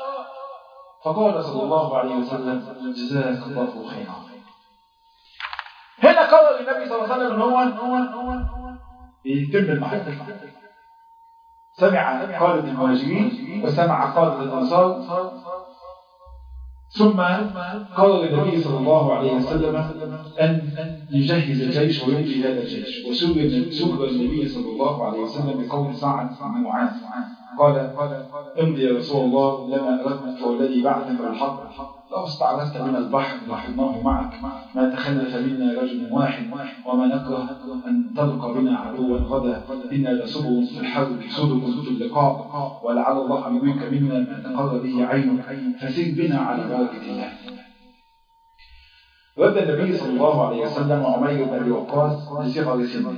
فقال صلى الله عليه وسلم جزاك الله خيرا هنا قرر النبي صلى الله عليه وسلم ان هو يتم المحبة سمع قادة المهاجرين وسمع قادة الأنصار ثم قرر النبي صلى الله عليه وسلم أن يجهز الجيش ويمضي هذا الجيش وسر النبي صلى الله عليه وسلم بقول سعد بن معاذ قال امضي يا رسول الله لما أردت فوالذي بعثك بالحق لو استعرضت من البحر لحضناه معك ما تخلف منا رجل واحد وما نكره أن تلقى بنا عدوا غدا إنا لصبر في الحرب صدق في اللقاء ولعل الله أن يريك منا ما تقر به عينك فسر بنا على بركة الله رد النبي صلى الله عليه وسلم عمير بن ابي وقاص لصغر سنه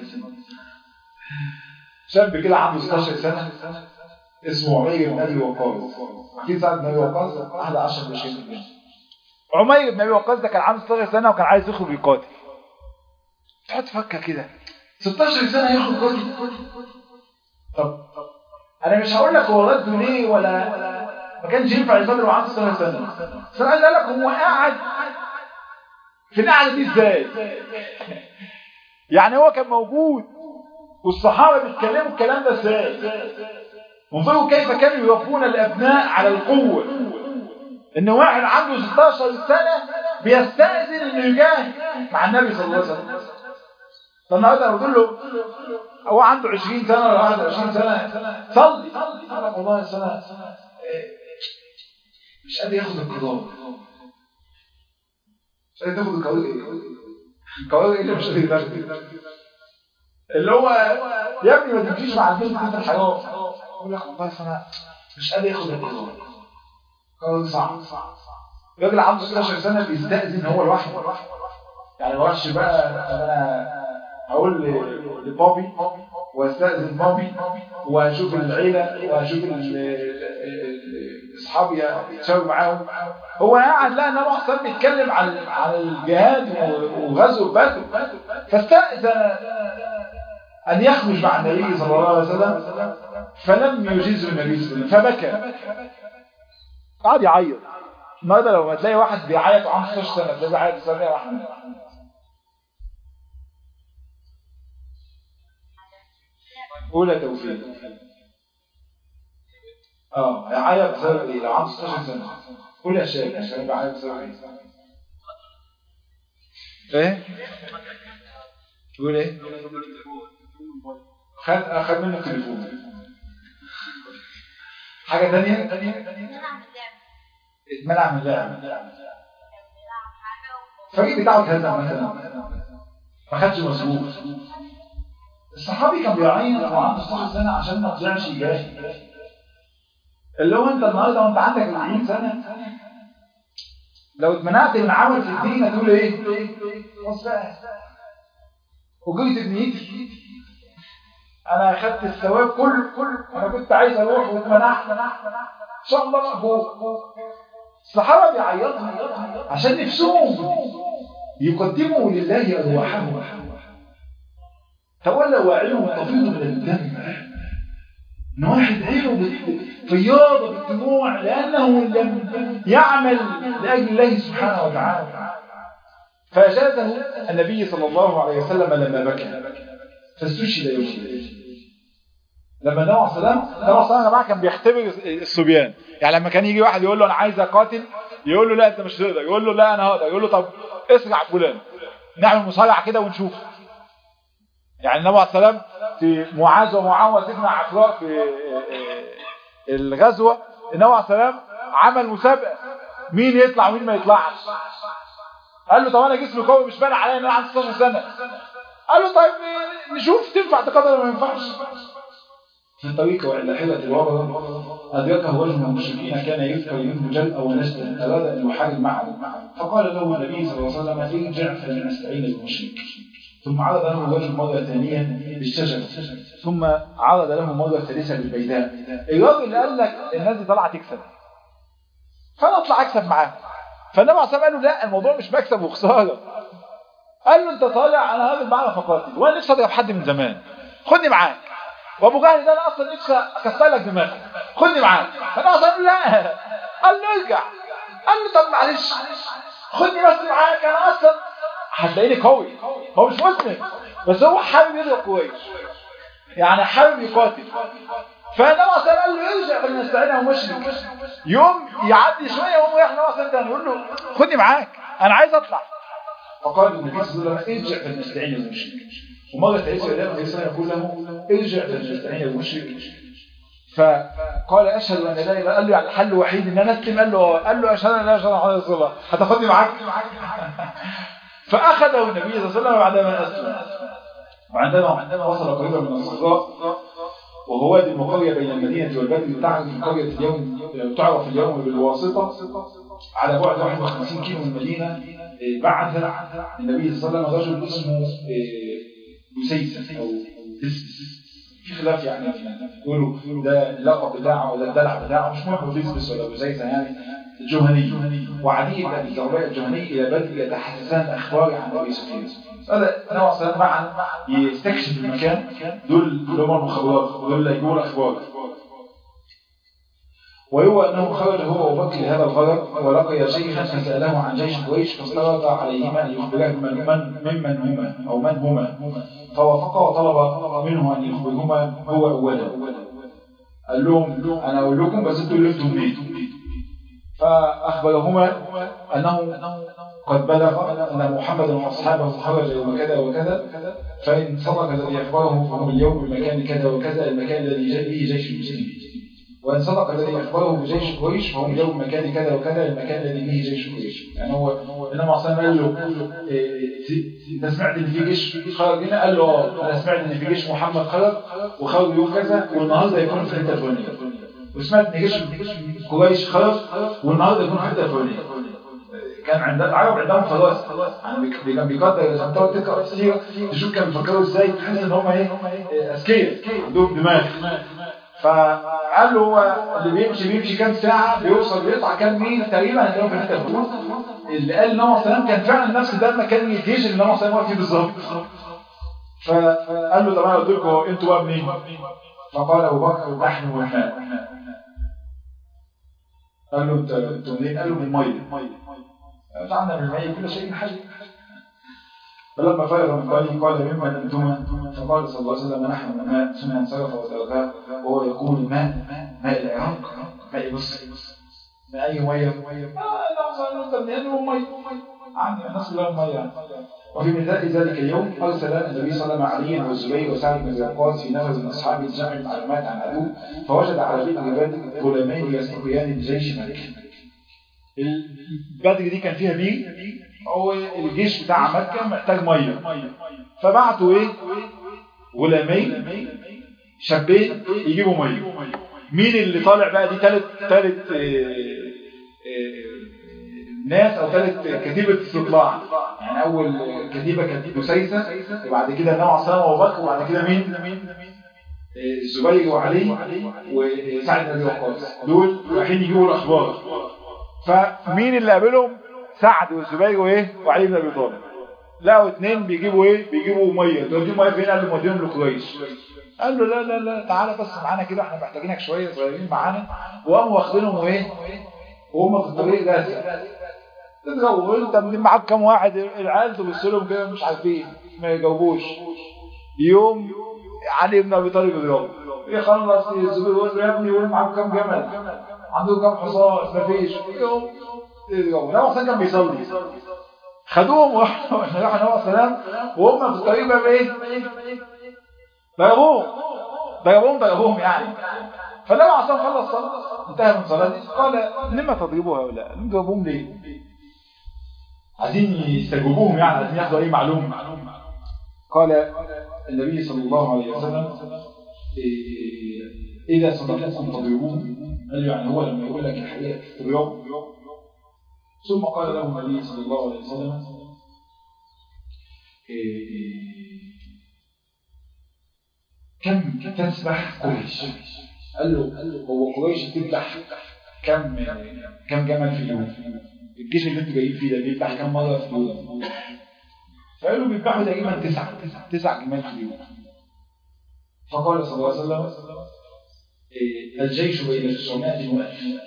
شاب كده عنده 16 سنه اسمه عمير بن ابي وقاص اكيد سعد بن ابي وقاص احد عشر بشير الجنه عمير بن ابي وقاص ده كان عنده 16 سنه وكان عايز يخرج يقاتل تقعد تفكر كده 16 سنه يخرج يقاتل طب انا مش هقول لك هو رده ليه ولا ما كانش ينفع يصلي وعنده 16 سنه بس انا عايز اقول لك هو قاعد في القعده دي ازاي يعني هو كان موجود والصحابه بيتكلموا الكلام ده ازاي انظروا كيف كانوا يربون الابناء على القوه ان واحد عنده 16 سنه بيستاذن انه يجاهد مع النبي صلى الله عليه وسلم فالنهارده لو تقول له هو عنده 20 سنه ولا 21 سنه صلي قال لك والله سنه مش قادر ياخد القضاء مش قادر تاخد القضاء ايه القضاء ايه اللي مش قادر تاخد اللي هو يا ابني ما تمشيش مع البنت انت الحرام يقول لك والله انا مش قادر ياخد القرار قرار صعب الراجل عنده 16 سنه بيستأذن هو لوحده يعني ما راحش بقى انا هقول لبابي واستأذن بابي واشوف العيله واشوف اصحابي اتشاور معاهم هو قاعد لقى ان ابو حسن بيتكلم عن عن الجهاد وغزو بدر فاستأذن أن يخرج مع النبي صلى الله عليه وسلم فلم يجيزه النبي صلى الله عليه وسلم فبكى قعد يعيط النهارده لو ما تلاقي واحد بيعيط وعنده 16 سنه تلاقيه بيعيط ثانيه واحده قول يا توفيق اه هيعيط بسبب ايه لو عنده 16 سنه قول يا شيخ عشان بيعيط بسبب ايه ايه تقول ايه خد اخد منه التليفون حاجه ثانيه اتمنع من اللعب الفريق بتاعه اتهزم مثلا ما خدش مصروف الصحابي كان بيعين وعنده 16 سنه عشان ما طلعش يجاهد اللي هو انت النهارده وانت عندك 40 سنه لو اتمنعت من عمل في الدين هتقول ايه؟ خلاص بقى وجيت بنيتي انا اخدت الثواب كله كله انا كنت عايز اروح واتمنعت ان شاء الله مقبول الصحابه بيعيطوا عشان نفسهم يقدموا لله ارواحهم تولى واعيهم تفيض من الدم ان واحد عينه فياضه بالدموع لانه لم يعمل لاجل الله سبحانه وتعالى فأجازه النبي صلى الله عليه وسلم لما بكى فاستشهد يوم لما النبي عليه السلام النبي عليه السلام كان بيختبر الصبيان يعني لما كان يجي واحد يقول له انا عايز اقاتل يقول له لا انت مش تقدر يقول له لا انا هقدر يقول له طب اسرع فلان نعمل مصارعه كده ونشوف يعني النبي عليه السلام في معاذ ومعاويه سيدنا عفراء في الغزوه النبي عليه السلام عمل مسابقه مين يطلع ومين ما يطلعش قال له طب انا جسمي قوي مش بان عليا ان انا عندي 16 سنه قال له طيب نشوف تنفع تقدر ولا ما ينفعش في الطريق وعلى حلة الوبر أدركه رجل من المشركين كان يذكر منه جل أو نجد أراد أن يحارب معه فقال له النبي صلى الله عليه وسلم ارجع فلنستعين بالمشرك ثم عرض له الرجل مرة ثانية بالشجرة ثم عرض له مرة ثالثة بالبيداء الراجل قال لك الناس دي طالعة تكسب فأنا أطلع أكسب معاهم فالنبي عليه الصلاه قال له لا الموضوع مش مكسب وخساره قال له انت طالع انا هاخد معاك فقاتل وانا نفسي اضرب حد من زمان خدني معاك وابو جهل ده انا اصلا نفسي اكسر لك دماغك خدني معاك فالنبي عليه الصلاه لا قال له ارجع قال له طب معلش خدني بس معاك انا اصلا هتلاقيني قوي هو مش مسلم بس هو حابب يضرب كويس يعني حابب يقاتل فالنبي عليه الصلاه قال له ارجع فلنستعينه ومشرك يوم يعدي شويه يقوم رايح النبي عليه الصلاه يقول له خدني معاك انا عايز اطلع فقال النبي صلى الله عليه وسلم ارجع فلنستعين ومشرك ومره ثالثه النبي صلى الله عليه وسلم يقول له ارجع فلنستعين ومشرك قال اشهد ان لا اله الا قال له يعني الحل الوحيد ان انا اسلم قال له قال له اشهد ان لا اله الا الله هتاخدني معاك فاخذه النبي صلى الله عليه وسلم بعدما اسلم وعندما وصل قريبا من الصحراء وهو وادي المقرية بين المدينة والبلد تعرف قرية اليوم تعرف اليوم بالواسطة على بعد 51 كيلو من المدينة بعث النبي صلى الله عليه وسلم رجل اسمه بسيسة أو تسبس في خلاف يعني يقولوا ده اللقب بتاعه ولا الدلع بتاعه مش مهم تسبس ولا بسيسة يعني الجهني وعدي بن ابي ثوبان الجهني الى بدر يتحسسان اخبار عن ابي سفيان هذا نوع صلى معا يستكشف المكان دول اللي هم المخابرات دول اللي يجيبوا الاخبار وهو انه خرج هو وابو بكر لهذا الغرض ولقي شيخا فساله عن جيش قريش فاسترد عليهما ان يخبره من من ممن هما او من هما فوافق وطلب منه ان يخبرهما هو اولا قال لهم انا اقول لكم بس انتوا اللي انتم مين فاخبرهما انه قد بلغ ان محمدا واصحابه خرج يوم كذا وكذا فان صدق الذي اخبره فهم اليوم بمكان كذا وكذا المكان الذي جاء به جيش المسلمين وإن صدق الذي أخبره بجيش قريش فهم اليوم مكان كذا وكذا المكان الذي به جيش قريش يعني هو إنما عصام قال له أنت سمعت إن في جيش خرج هنا قال له اه أنا سمعت إن في جيش محمد خرج وخرج يوم كذا والنهارده يكون في الحتة الفلانية وسمعت إن جيش قريش خرج والنهارده يكون في الحتة الفلانية كان عند العرب عندهم خلاص يعني كان بيقدر لما تقعد تقرا السيره تشوف كانوا بيفكروا ازاي تحس ان هم ايه اذكياء عندهم دماغ فقال له هو اللي بيمشي بيمشي كام ساعة بيوصل بيقطع كام ميل تقريبا هتلاقيهم في الحتة الفلوس اللي قال النبي صلى الله كان فعلا نفس ده المكان الجيش اللي النبي صلى الله عليه وسلم فيه بالظبط فقال له طب انا قلت لكم انتوا بقى منين؟ فقال ابو بكر نحن والماء قال له انت انتوا منين؟ قال له من الميه جعلنا من الماء كل شيء حي فلما فرغ من قوله قال ممن انتما فقال صلى الله عليه وسلم نحن الماء ثم انصرف وتركها وهو يقول الماء ماء العراق ماء مصر من اي ميه؟ اه لا صار انت منين ميه عندي الناس كلها ميه وفي مثال ذلك اليوم ارسل النبي صلى الله عليه وسلم علي والزبير وسعد بن وقاص في نفذ من اصحابه لجمع المعلومات عن عدو فوجد على بيت العباد غلامين يسبقيان بجيش مكه البدر دي كان فيها مين؟ هو الجيش بتاع مكة محتاج مية فبعتوا ايه غلامين شابين يجيبوا مية مين اللي طالع بقى دي تالت تالت اه اه ناس او تالت كتيبة استطلاع يعني اول كتيبة كانت بسيسة وبعد كده نوع سلامة وبكر وبعد كده مين الزبير وعلي وسعد بن ابي وقاص دول رايحين يجيبوا الاخبار فمين اللي قابلهم سعد والزبير وايه وعلي بن ابي طالب لقوا اثنين بيجيبوا ايه بيجيبوا ميه توديهم ميه فين قال له موديهم لقريش قال له لا لا لا تعالى بس معانا كده احنا محتاجينك شويه صغيرين معانا وقاموا واخدينهم وايه وهم في الطريق جاهزه تتجوز انت معاك كام واحد العيال تبص لهم كده مش عارفين ما يجاوبوش يوم علي بن ابي طالب يضرب يخلص الزبير يقول له يا ابني يقول معاك كام جمل عنده كام حصان مفيش يوم يوم نوع كان بيصلي خدوهم واحنا راح نوع سلام وهم في الطريق بقى ايه ضربوهم ضربوهم ضربوهم يعني فالنبي عليه الصلاه خلص صلاه انتهى من صلاته قال لما تضربوا هؤلاء لم تضربوهم ليه عايزين يستجوبوهم يعني عايزين ياخدوا اي معلومه قال النبي صلى الله عليه وسلم إذا صدقكم تضربوهم قال يعني هو لما يقول لك الحقيقة تضرب ثم قال له النبي صلى الله عليه وسلم كم تسبح قريش قال له هو قريش بتذبح كم كم جمل في اليوم الجيش اللي انتوا جايين فيه ده بيذبح كم مره في اليوم فقالوا بيذبحوا تقريبا تسعة تسع جمال في اليوم فقال صلى الله عليه وسلم الجيش بين 900 و1000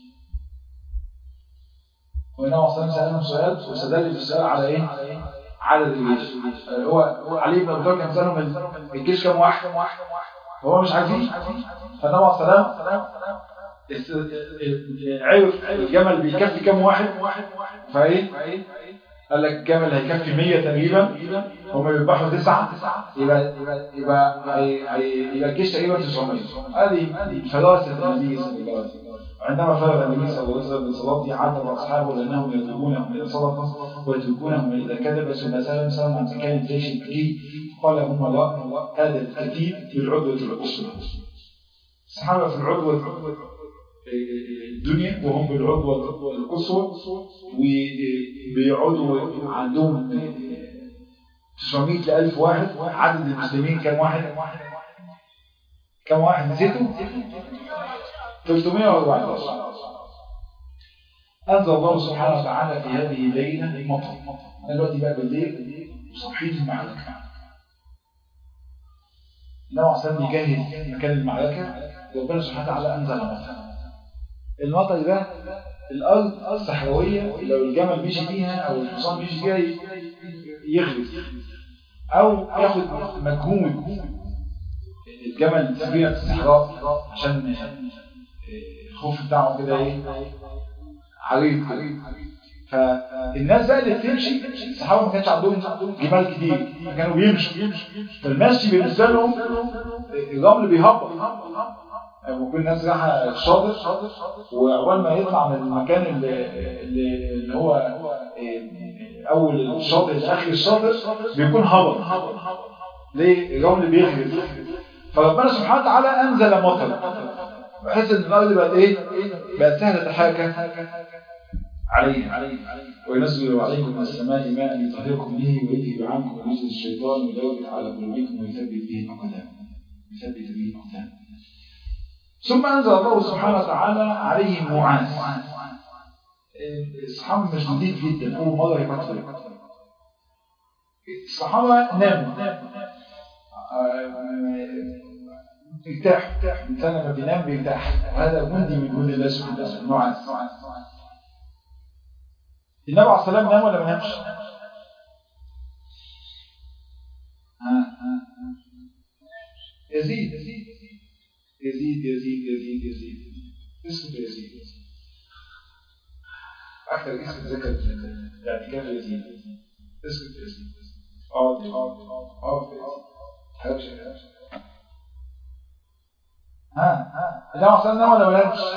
والنبي صلى الله عليه وسلم سؤال واستدل في السؤال على ايه؟ عدد الجيش هو علي بن ابي طالب كان سالهم الجيش كام واحد؟ هو مش عارفين فالنبي صلى الله عليه وسلم عرف الجمل بيكفي كام واحد فايه قال لك الجمل هيكفي 100 تقريبا هم بيذبحوا تسعة يبقى يبقى يبقى يبقى الجيش تقريبا 900 هذه فراسة النبي صلى الله عليه وسلم عندما فرغ النبي صلى الله عليه وسلم من صلاته عاتب اصحابه لانهم يطلبونه من الصدقه ويتركونه من اذا كذب ثم سلم سلم عن مكان الجيش الكثير قال هم لا هذا الكثير في العدوه الاسره الصحابه في العدوه الدنيا وهم بالعدوه القصوى وبيقعدوا عندهم 900 ل 1000 واحد عدد المسلمين كم واحد؟ كم واحد نسيته؟ 314 أنزل الله سبحانه وتعالى في هذه الليلة مطر دلوقتي بقى بالليل وصبحين المعركة النبي عشان يجهز مكان المعركة ربنا سبحانه وتعالى أنزل مطر المطر ده الأرض الصحراوية لو الجمل مشي فيها أو الحصان مشي فيها يغرز أو ياخد مجهود الجمل سبيلة الصحراء عشان الخوف بتاعهم كده ايه عريض فالناس بقى اللي بتمشي الصحابه ما كانش عندهم جمال كتير كانوا بيمشوا فالمشي بالنسبه لهم الرمل بيهبط ممكن الناس رايحه الشاطئ واول ما يطلع من المكان اللي, اللي هو اول الشاطئ لاخر الشاطئ بيكون هبط ليه الرمل بيغرز فربنا سبحانه وتعالى انزل مطر بحيث ان الارض بقت ايه بقت سهله الحركه عليها وينزل عليكم من السماء ماء يطهركم به ويذهب عنكم رجز الشيطان ويثبت على قلوبكم ويثبت به الاقدام يثبت به الاقدام ثم انزل الله سبحانه وتعالى عليهم معاذ الصحابه مشدودين جدا اول مره يقتلوا الصحابه ناموا ارتاح الإنسان لما بينام بيرتاح وهذا جندي من جند الله سبحانه وتعالى نوعا النبي عليه الصلاة نام ولا ما نامش؟ يزيد يزيد يزيد يزيد يزيد يزيد اسكت يزيد أكثر اسم ذكر الاعتكاف يزيد اسكت يزيد اقعد اقعد اقعد حاجة حاجة ها ها النبي عليه الصلاه ولا ما نامش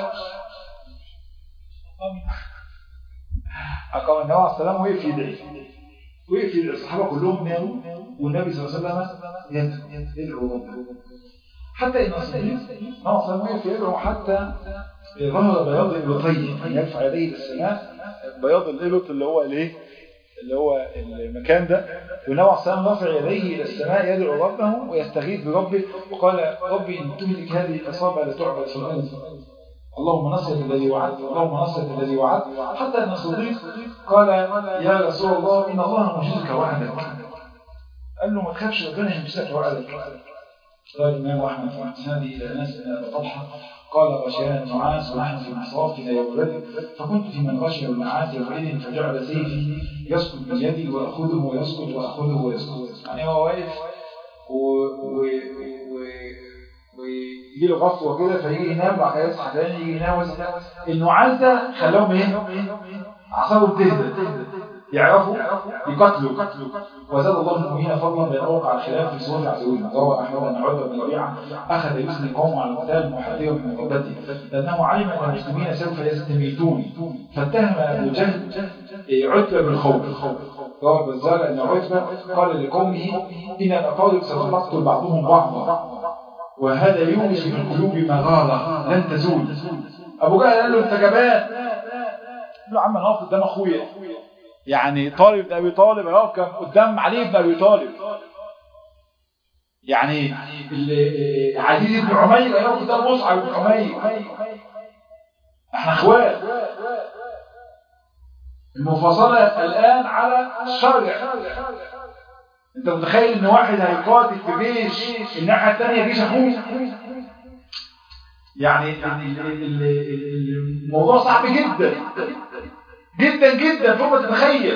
أقام النبي عليه السلام وقف يدعي وقف يدعي الصحابة كلهم ناموا والنبي صلى الله عليه وسلم يدعو ربه حتى إن الصديق النبي صلى الله عليه وسلم وقف يدعو حتى ظهر بياض إبطيه أن يرفع يديه للسماء بياض الإبط اللي هو الايه اللي هو المكان ده والنبي عليه الصلاه والسلام رفع يديه الى السماء يدعو ربه ويستغيث بربه وقال ربي ان تهلك هذه الاصابع لتعبد في الارض اللهم نصر الذي وعدت اللهم نصر الذي وعدت حتى ان الصديق قال يا رسول الله ان الله مجزك وعدك قال له ما تخافش ربنا يمسك وعدك قال الامام احمد في هذه الى ناس من ابي طلحه قال غشيان النعاس ونحن في مصرافنا يوم بدر فكنت في من غشي النعاس يومئذ فجعل سيفي يسقط بيدي واخذه ويسقط واخذه ويسقط يعني هو واقف ويجي له غفوه كده فيجي ينام بعد كده يصحى تاني يجي ينام النعاس ده خلاهم ايه؟ اعصابهم تهدى يعرفوا يقتلوا وزاد الله المؤمنين فضلا بان اوقع الخلاف في صور عدوهم روى احمد ان عتبه بن ربيعه اخذ يثني قومه على القتال محذرا من عقوبته لانه علم ان المسلمين سوف يستميتون فاتهم ابو جهل عتبه بالخوف روى البزار ان عتبه قال لقومه ان الاقارب سوف تقتل بعضهم بعضا وهذا يوجد في القلوب مغاره لن تزول ابو جهل قال له انت جبان قال له عم انا واقف قدام اخويا يعني طالب بن ابي طالب اهو كان قدام علي بن ابي طالب يعني عزيز بن عمير اهو قدام مصعب بن عمير احنا اخوات المفاصله الان على الشرع انت متخيل ان واحد هيقاتل في جيش الناحيه الثانيه جيش اخوه يعني الموضوع صعب جدا جدا جدا فوق ما تتخيل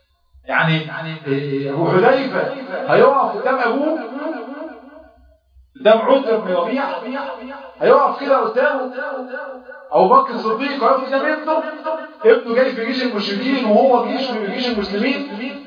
يعني ابو حذيفه هيقف قدام ابوه قدام عتبة بن ربيعة هيقف كده قدامه أبو بكر الصديق هيقف قدام ابنه ابنه جاي في جيش المشركين وهو جيش في جيش المسلمين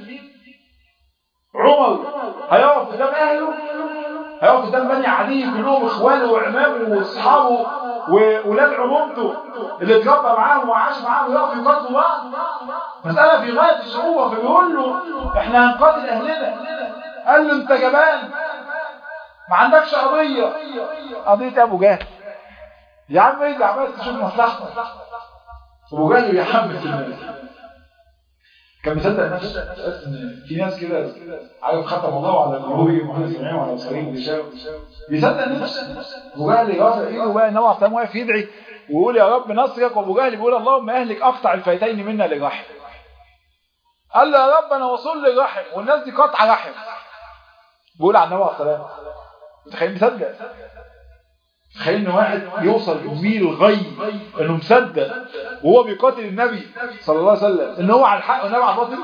عمر هيقف قدام أهله هيقف قدام بني عدي كلهم إخواله وعمامه وأصحابه وولاد عمومته اللي اتربى معاهم وعاش معاهم يقف يقاتلوا بعض مسألة في غاية الصعوبة فبيقول له احنا هنقاتل أهلنا قال له انت جبان ما عندكش قضية قضية أبو جهل يا عم ايه عمال تشوف مصلحتك أبو جهل بيحمس الناس كان مصدق نفسه ان في ناس كده عارف ختم الله على النبوي واحنا سامعين وعلى الصليب بيشاور بيصدق نفسه ابو جهل رافع ايده بقى ان هو عشان واقف يدعي ويقول يا رب نصرك وابو جهل بيقول اللهم اهلك اقطع الفيتين منا للرحم قال له يا رب انا وصول للرحم والناس دي قطع رحم بيقول على النبي عليه الصلاه متخيل مصدق تخيل ان واحد يوصل بيه الغي انه مصدق وهو بيقاتل النبي صلى الله عليه وسلم ان هو على الحق والنبي على الباطل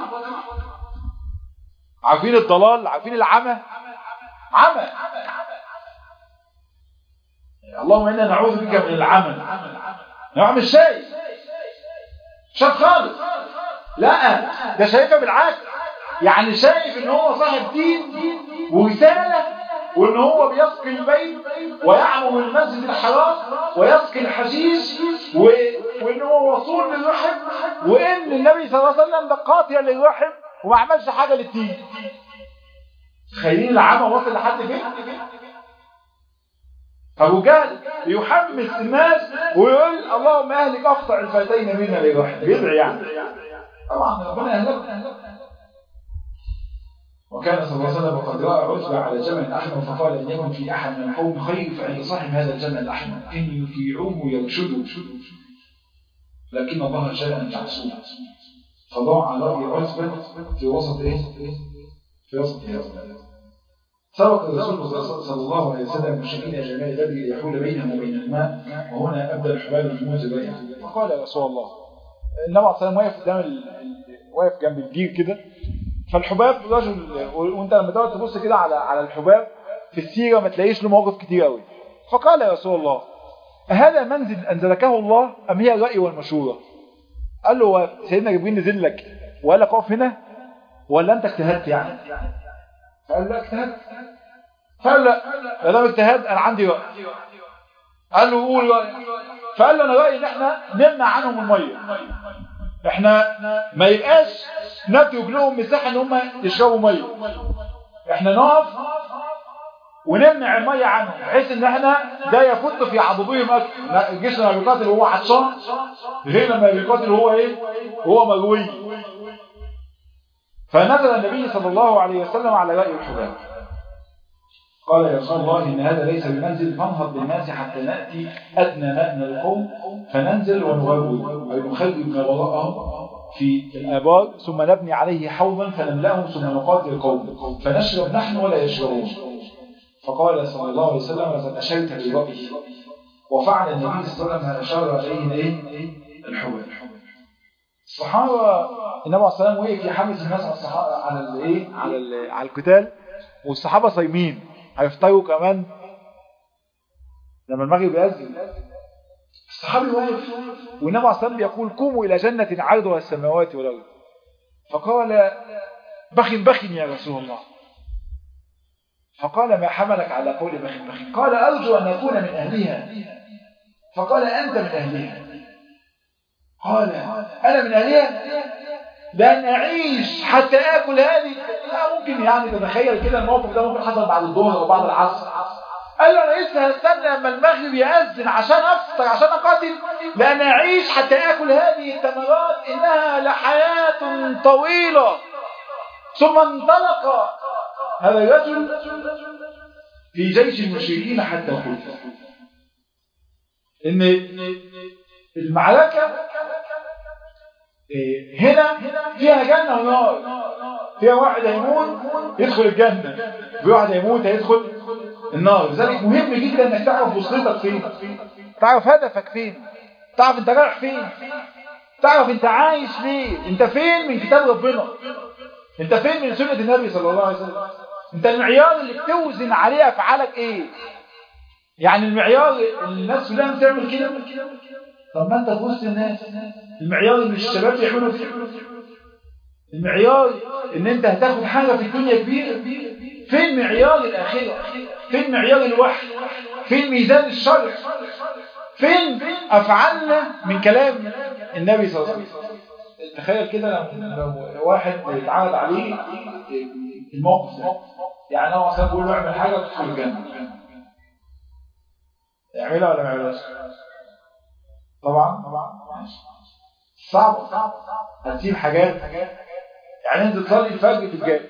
عارفين الضلال عارفين العمى عمى اللهم انا نعوذ بك من العمى نعم مش شايف شاف خالص لا ده شايفها بالعكس يعني شايف ان هو صاحب دين ورساله وان هو بيسقي البيت ويعمر المسجد الحرام ويسقي الحشيش و... وان هو وصول للرحم وان النبي صلى الله عليه وسلم ده قاطع للرحم وما عملش حاجه للدين تخيلين العمى وصل لحد فين ابو جهل يحمس الناس ويقول اللهم اهلك اقطع الفاتين منا للرحم بيدعي يعني طبعا ربنا يهلك وكان صلى الله عليه وسلم قد راى عتبه على جمل احمر فقال ان يكن في احد من القوم خير فعند صاحب هذا الجمل الاحمر ان يطيعوه يرشدوا لكن الله شاء ان تعصوه فضاع راي عتبه في وسط ايه؟ في وسط هذا سبق الرسول صلى الله عليه وسلم المشركين جمال بدر ليحول بينهم وبين الماء وهنا ابدا الحباب في موت بيعه فقال يا رسول الله النبي عليه الصلاه والسلام واقف قدام ال... واقف جنب الجير كده فالحباب رجل وانت لما تقعد تبص كده على على الحباب في السيره ما تلاقيش له مواقف كتير قوي فقال يا رسول الله أهذا منزل أنزلكه الله أم هي الرأي والمشورة قال له سيدنا جبريل نزل لك وقال لك اقف هنا ولا أنت اجتهدت يعني قال لا اجتهدت قال لا ما دام اجتهد أنا عندي رأي قال له قول رأي فقال له أنا رأيي إن احنا نمنع عنهم المية احنا ما يبقاش نترك لهم مساحة ان هم يشربوا مية احنا نقف ونمنع المية عنهم بحيث ان احنا ده يفت في عضدهم اكل الجيش لما بيقاتل وهو عطشان غير لما بيقاتل وهو ايه وهو مروي فنزل النبي صلى الله عليه وسلم على رأي الحباب قال يا رسول الله إن هذا ليس بمنزل فانهض بالناس حتى نأتي أدنى مأنى القوم فننزل ونغرد أي نخرج ما وراءهم في الآبار ثم نبني عليه حوضا فنملأهم ثم نقاتل القوم فنشرب نحن ولا يشربون فقال صلى الله عليه وسلم لقد أشرت برأيه وفعل النبي صلى الله عليه وسلم ما أشار عليه إيه الحوض الصحابة النبي عليه الصلاة والسلام وقف يحمس الناس على الصحابة على الايه على ال على القتال والصحابة صايمين هيفطروا كمان لما المغرب يأذن الصحابي واقف والنبي عليه الصلاة والسلام يقول قوموا إلى جنة عرضها السماوات والأرض فقال بخ بخ يا رسول الله فقال ما حملك على قول بخ بخ قال أرجو أن أكون من أهلها فقال أنت من أهلها قال أنا من أهلها لأن أعيش حتى آكل هذه لا ممكن يعني تتخيل كده الموقف ده ممكن حصل بعد الظهر أو بعد العصر قال له أنا لسه هستنى لما المغرب يأذن عشان أفطر عشان أقاتل لأن أعيش حتى آكل هذه التمرات إنها لحياة طويلة ثم انطلق هذا الرجل في جيش المشركين حتى قتل إن المعركة هنا فيها جنة ونار فيها واحد هيموت يدخل الجنة في واحد هيموت هيدخل النار لذلك مهم جدا انك تعرف وصلتك فين تعرف هدفك فين تعرف انت رايح فين تعرف انت عايش ليه انت فين من كتاب ربنا انت فين من سنة النبي صلى الله عليه وسلم انت المعيار اللي بتوزن عليه افعالك ايه يعني المعيار الناس كلها بتعمل كده طب ما انت في وسط الناس المعيار اللي الشباب يعملوا فيه المعيار ان انت هتاخد حاجه في الدنيا كبيره فين معيار الاخره فين معيار الوحي فين ميزان الشرع فين افعالنا من كلام النبي صلى الله عليه وسلم تخيل كده لو واحد اتعرض عليه الموقف ده يعني انا مثلا بقول له اعمل حاجه وتدخل الجنه يعملها ولا ما يعملهاش طبعا طبعا صعب صعب هتسيب حاجات يعني انت تصلي الفجر في الجامع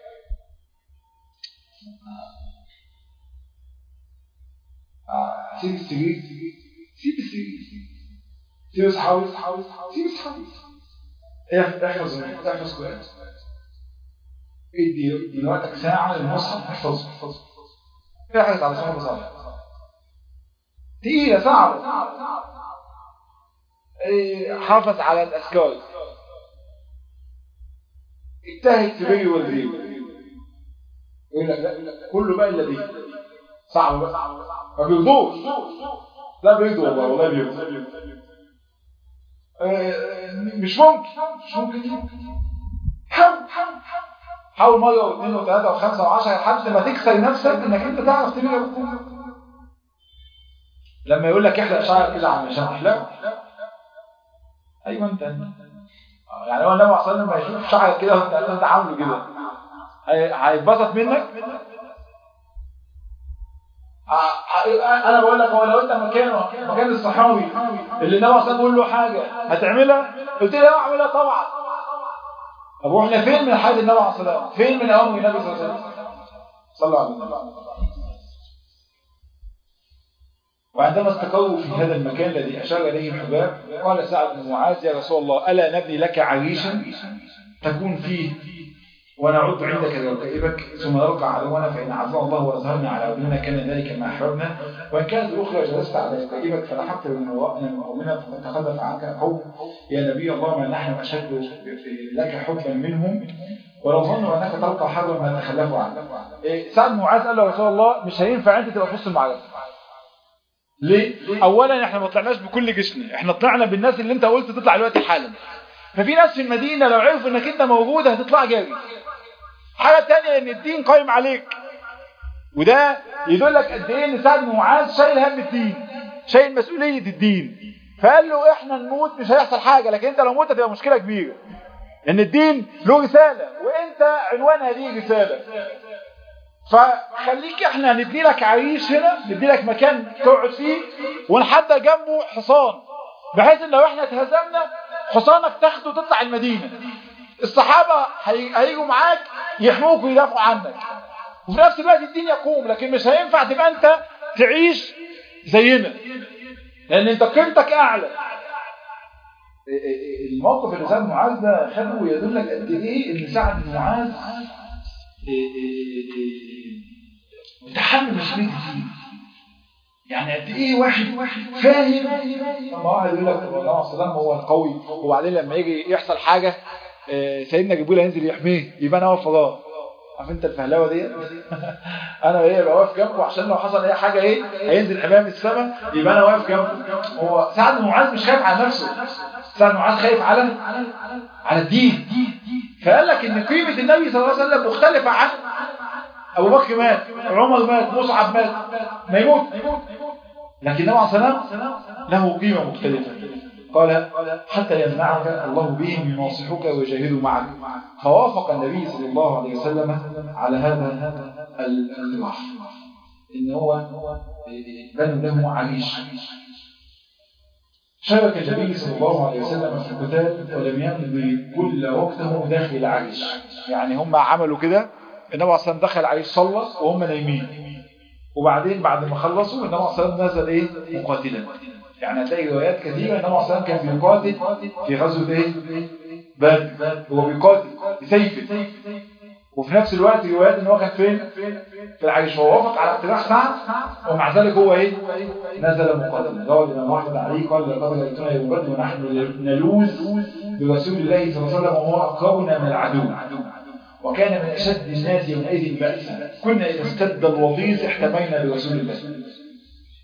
سيب السرير سيب السرير سيب اصحابي سيب اصحابي احفظ احفظ كويس ادي ادي وقتك ساعة للمصحف احفظه احفظه احرص على صحبه صالح تقيلة صعبة حافظ على الأذكار اجتهد في بي والبي يقول لك لا كله بقى إلا دي صعب بقى ما بيرضوش لا بيرضوا والله والله بيرضوا مش ممكن مش ممكن حاول حاول مرة واثنين وثلاثة وخمسة وعشرة لحد ما تكسر نفسك انك انت تعرف تبيع لما يقول لك احلق شعرك كده عم عشان احلقه ايوه انت يعني هو النبي صلى الله عليه وسلم لما يشوف شعرك كده وانت انت عامله كده هيتبسط منك انا بقول لك هو لو انت مكانه مكان الصحابي اللي النبي صلى الله عليه وسلم بيقول له حاجه هتعملها قلت له اعملها طبعا طب واحنا فين من حال النبي عليه الصلاه والسلام فين من امر النبي صلى الله عليه وسلم صلى على النبي وعندما استقروا في هذا المكان الذي أشار إليه الحباب قال سعد بن معاذ يا رسول الله ألا نبني لك عريشا تكون فيه ونعد عندك ركائبك ثم نرقع عدونا فإن عزنا الله وأظهرنا على عدونا كان ذلك ما أحببنا وإن كانت الأخرى جلست على ركائبك فلحقت من قومنا فقد تخلف عنك قوم يا نبي الله ما نحن أشد لك حبا منهم ولو ظنوا أنك تلقى حرا ما تخلفوا عنك سعد بن معاذ قال له يا رسول الله مش هينفع أنت تبقى في وسط المعركة ليه؟ اولا احنا ما طلعناش بكل جيشنا احنا طلعنا بالناس اللي انت قلت تطلع دلوقتي حالا ففي ناس في المدينة لو عرفوا انك انت موجود هتطلع جاري حاجة تانية ان الدين قايم عليك وده يدلك قد ايه ان سعد بن معاذ شايل هم الدين شايل مسؤولية الدين فقال له احنا نموت مش هيحصل حاجة لكن انت لو مت هتبقى مشكلة كبيرة ان الدين له رسالة وانت عنوان هذه الرسالة فخليك احنا ندي لك عريش هنا ندي لك مكان تقعد فيه ونحدى جنبه حصان بحيث ان لو احنا اتهزمنا حصانك تاخده وتطلع المدينة الصحابة هيجوا معاك يحموك ويدافعوا عنك وفي نفس الوقت الدين يقوم لكن مش هينفع تبقى انت تعيش زينا لان انت قيمتك اعلى الموقف اللي سعد معاذ ده خده يدلك قد ايه ان سعد بن معاذ متحمل مسؤوليه الدين يعني قد ايه واحد فاهم ما واحد يقول لك الله عليه وسلم هو القوي وبعدين لما يجي يحصل حاجه سيدنا جبريل هينزل يحميه يبقى انا واقف وراه عارف انت الفهلاوه دي انا ايه ابقى واقف جنبه عشان لو حصل اي حاجه ايه هينزل امام السماء يبقى انا واقف جنبه هو سعد بن معاذ مش خايف على نفسه سعد بن معاذ خايف على على الدين فقال لك ان قيمه النبي صلى الله عليه وسلم مختلفه عن ابو بكر مات عمر مات مصعب مات ما يموت لكن النبي صلى الله عليه وسلم له قيمه مختلفه قال حتى يمنعك الله بهم يناصحك ويجاهدوا معك فوافق النبي صلى الله عليه وسلم على هذا الاقتراح ان هو بنوا له عريش شارك النبي صلى الله عليه وسلم في القتال ولم يمضي كل وقته داخل العريش يعني هم عملوا كده النبي اصلا دخل العريش صلى وهم نايمين وبعدين بعد ما خلصوا النبي اصلا نزل ايه مقاتلا يعني هتلاقي روايات كثيره النبي اصلا كان بيقاتل في غزوه ايه بدر هو بيقاتل بسيفه وفي نفس الوقت روايات ان هو كان فين في العريش هو وافق على اقتراح سعد ومع ذلك هو ايه نزل مقاتلا روى الامام احمد عليه قال لقد رايتنا يوم بدر ونحن نلوذ برسول الله صلى الله عليه وسلم وهو اقربنا من العدو وكان من اشد الناس يومئذ بأسا كنا اذا اشتد الوطيس احتمينا برسول الله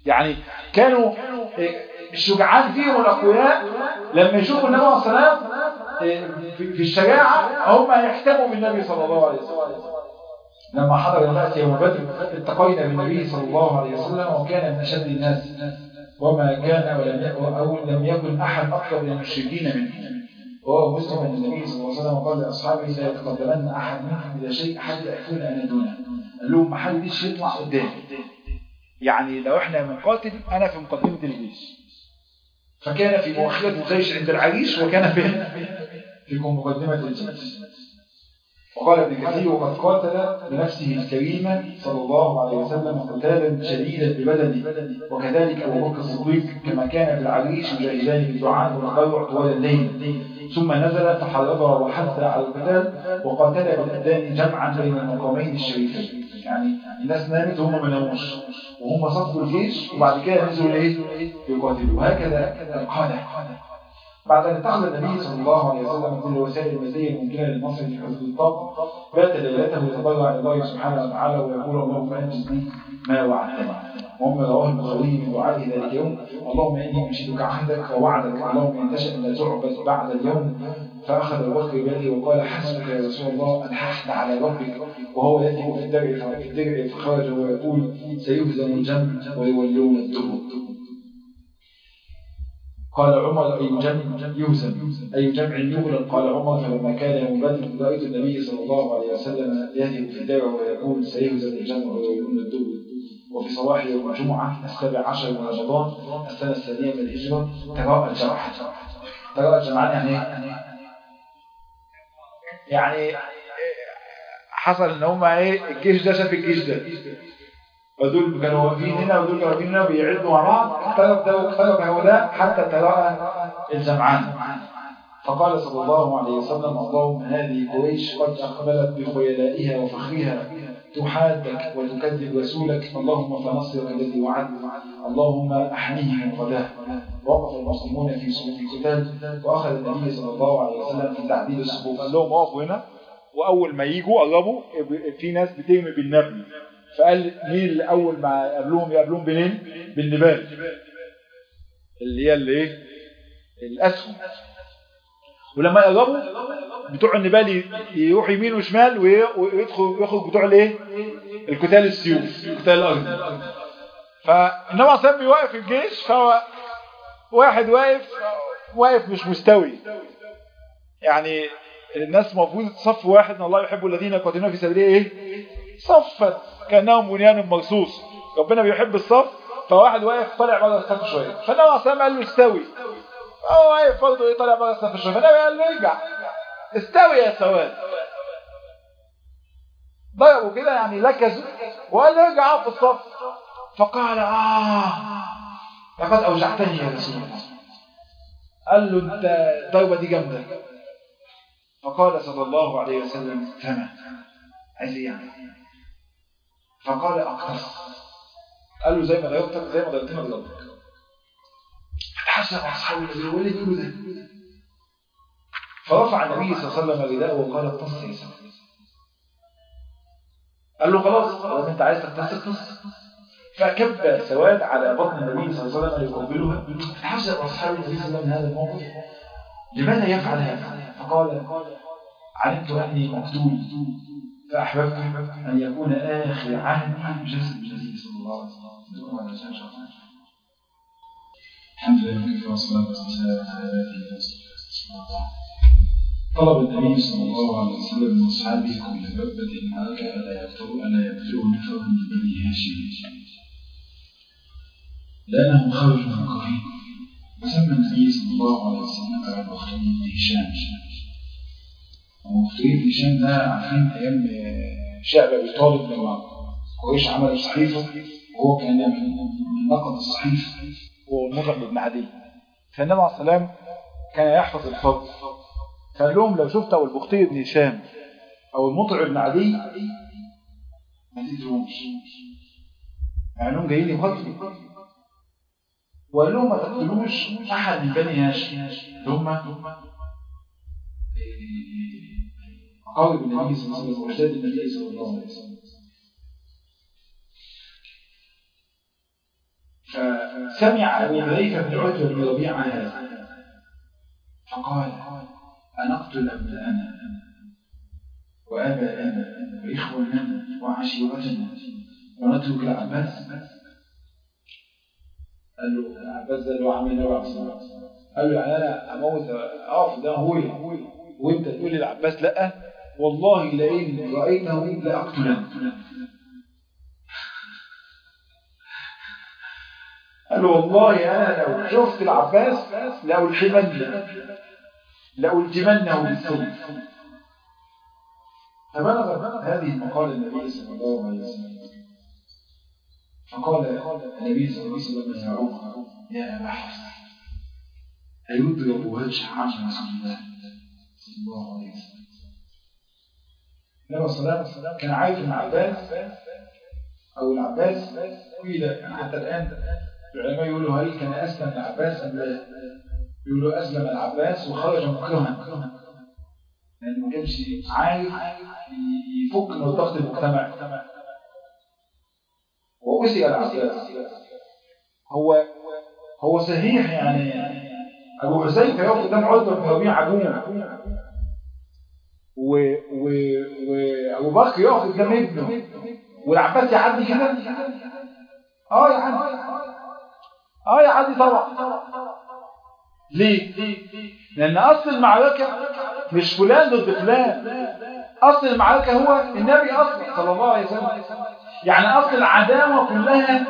يعني كانوا الشجعان فيهم الأقوياء لما يشوفوا النبي عليه الصلاة في الشجاعة هم يحتموا بالنبي صلى الله عليه وسلم لما حضر الناس يوم بدر التقينا بالنبي صلى الله عليه وسلم وكان من أشد الناس وما كان ولم أو لم يكن أحد أكثر من المشركين منه وهو مسلم أن النبي صلى الله عليه وسلم قال لأصحابه لا يتقدمن أحد منكم إلى شيء حتى يكون أنا دونه قال لهم ما حدش يطلع قدامي يعني لو احنا بنقاتل أنا في مقدمة الجيش فكان في مؤخرة الجيش عند العريش وكان في في مقدمة الجيش وقال ابن كثير وقد قاتل بنفسه الكريمة صلى الله عليه وسلم قتالا شديدا ببدنه وكذلك أبو بكر الصديق كما كان في العريش يجاهدان بالدعاء والتضرع طوال الليل ثم نزل فحرض وحث على القتال وقاتل بالأذان جمعا بين المقامين الشريفين يعني الناس نامت وهم ما ناموش وهم صفوا الجيش وبعد كده نزلوا ايه يقاتلوا وهكذا القادة بعد أن اتخذ النبي صلى الله عليه وسلم كل وسائل المزية الممكنة للنصر في حدود الطاقة بات ليلته يتضرع إلى الله سبحانه وتعالى ويقول اللهم أنجزني ما وعدتني وهم رواه البخاري من دعائه ذلك يوم اللهم إني أنشدك عهدك ووعدك اللهم إن تشأ لا تعبد بعد اليوم فأخذ الوقت بيده وقال حسبك يا رسول الله ألححت على ربك وهو يأتي في الدرع في الدرع فخرج ويقول سيهزم الجمع ويولون الدبر قال عمر أي جمع يهزم أي جمع يغلق قال عمر فلما كان يوم بدر رأيت النبي صلى الله عليه وسلم يهدم في الدرع ويقول سيهزم الجمع ويولون الدبر وفي صباح يوم الجمعة السابع عشر من رمضان السنة الثانية من الهجرة تراءى الجمع تراءى الجمعان يعني يعني حصل ان هم ايه الجيش ده شاف الجيش ده ودول كانوا واقفين هنا ودول كانوا واقفين هنا بيعدوا مع بعض اختلف ده واختلف هؤلاء حتى تراءى الجمعان فقال صلى الله عليه وسلم اللهم هذه قريش قد أقبلت بخيلائها وفخرها تحادك وتكذب رسولك اللهم فنصرك الذي وعدت اللهم أحميهم غداه وقف المسلمون في صفوف القتال وأخذ النبي صلى الله عليه وسلم في تعديل الصفوف قال لهم اقفوا هنا وأول ما يجوا قربوا في ناس بترمي بالنبل فقال مين اللي أول ما يقابلوهم يقابلوهم بنين بالنبال اللي هي اللي ايه الأسهم ولما يقربوا بتوع النبال يروح يمين وشمال ويدخل يخرج بتوع الايه القتال السيوف القتال الارضي فانما عصام بيوقف الجيش فهو واحد واقف واقف مش مستوي يعني الناس المفروض صف واحد ان الله يحب الذين يقاتلون في سبيله ايه صفا كانهم بنيان مرصوص ربنا بيحب الصف فواحد واقف طالع بره الصف شويه فالنبي عصام قال له استوي هو واقف برضه ايه طالع بره الصف شويه فالنبي قال له ارجع استوي يا سواد ضربوا كده يعني لكزوا وقال له ارجع اقف في الصف فقال اه لقد اوجعتني يا رسول الله قال له انت الضربه دي جامده فقال صلى الله عليه وسلم فما عايز ايه يعني فقال اقتص قال له زي ما ضربتك زي ما ضربتني ضربتك فتحسب اصحابه الذي هو اللي بيقولوا ده فرفع النبي صلى الله عليه وسلم رداءه وقال اقتص يا سلام قال له خلاص لو انت عايز تقتص اقتص فكب سواد على بطن النبي صلى الله عليه وسلم يقبلها فتحسب اصحاب النبي صلى الله عليه وسلم هذا الموقف لماذا يفعل هذا فقال علمت اني مقتول فاحببت ان يكون اخر عهدي بجسد النبي صلى الله عليه وسلم الحمد لله والصلاة والسلام على آله وصحبه طلب النبي صلى الله عليه وسلم من أصحابه كل ببة معك ألا يقتلوا ألا يقتلوا نفرا من بني هاشم لأنهم خرجوا من قريب وسمى النبي صلى الله عليه وسلم على المختار بن هشام المختار بن هشام ده عارفين أيام شعب أبي طالب لما قريش عمل صحيفة وهو كان من نقد الصحيفة هو المطعم بن عدي فالنبي عليه السلام كان يحفظ الفضل فقال لهم لو شفت أو البختي بن هشام أو المطع بن عدي ما تدرومش مع انهم جايين يقتلوا وقال لهم ما تقتلوش أحد من بني هاشم اللي هم قول النبي صلى الله عليه وسلم وجداد النبي صلى الله عليه وسلم فسمع أبو حذيفة بن عتبة بن ربيعة هذا فقال أنقتل أبناءنا وآباءنا وإخواننا وعشيرتنا ونترك العباس قال له العباس ده اللي هو عامل نوع قال له يعني انا اموت اقف ده ابويا وانت تقول لي العباس لا والله لئن رايته لاقتلنك قال له والله انا لو شفت العباس لألحمنه لألجمنه بالسيف فبلغ هذه المقالة النبي صلى الله عليه وسلم فقال النبي صلى الله عليه وسلم يا عمر يا أبا حفص أيضرب وجه عم رسول الله صلى الله عليه وسلم النبي صلى الله عليه وسلم كان عارف ان عباس او العباس قيل يعني حتى الان العلماء يقولوا هل كان اسلم العباس ام لا؟ يقولوا اسلم العباس وخرج مكرها لانه ما كانش عارف يفك من ضغط المجتمع وأسئل العباس هو هو صحيح يعني أبو حسين كان يقف قدام عتبة بن ربيعة عدوم و و وأبو بكر يقف قدام ابنه والعباس يعدي كده اه يعدي اه يعدي طبعا ليه؟ لأن أصل المعركة مش فلان ضد فلان أصل المعركة هو النبي أصلا صلى الله عليه وسلم يعني أصل العداوة كلها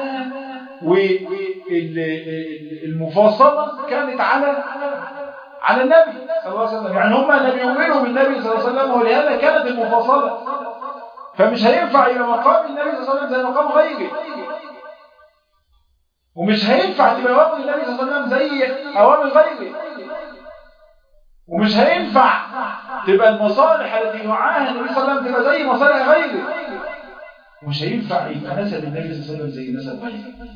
والمفاصلة كانت على على النبي صلى الله عليه وسلم يعني هم لم يؤمنوا بالنبي صلى الله عليه وسلم ولهذا كانت المفاصلة فمش هينفع يبقى مقام النبي صلى الله عليه وسلم زي مقام غيره ومش هينفع تبقى أوامر النبي صلى الله عليه وسلم زي أوامر غيره ومش هينفع تبقى المصالح التي يوعاها النبي صلى الله عليه وسلم تبقى زي مصالح غيره ومش هينفع يبقى نسب النبي صلى الله عليه وسلم زي نسب غيره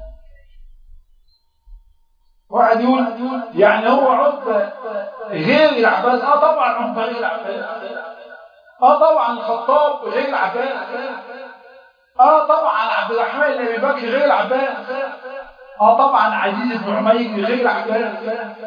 واحد يقول يعني هو عتبة غير العباس اه طبعا عتبة غير العباس اه طبعا الخطاب غير العباس اه طبعا عبد الرحمن بن ابي بكر غير العباس اه طبعا عزيز بن عمير غير العباس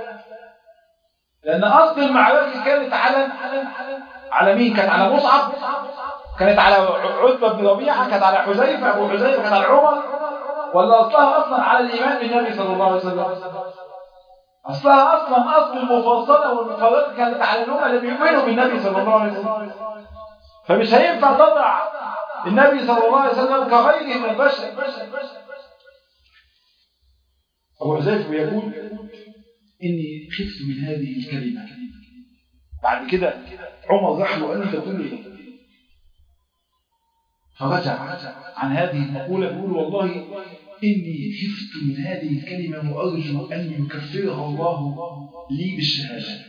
لان اصل المعركه كانت على على مين كانت على مصعب كانت على عتبة بن ربيعة كانت على حذيفة أبو حذيفة كانت على عمر ولا أصلها أصلا على الإيمان بالنبي صلى الله عليه وسلم أصلها أصلا أصل المفاصلة والمفارقة كانت على الأمة اللي بيؤمنوا بالنبي صلى الله عليه وسلم فمش هينفع تضع النبي صلى الله عليه وسلم كغيره من البشر أبو حذيفة بيقول إني خفت من هذه الكلمة بعد كده عمر راح له قال له أنت تقول إيه فرجع عن هذه المقولة يقول والله إني خفت من هذه الكلمة وأرجو أن يكفرها الله لي بالشهادة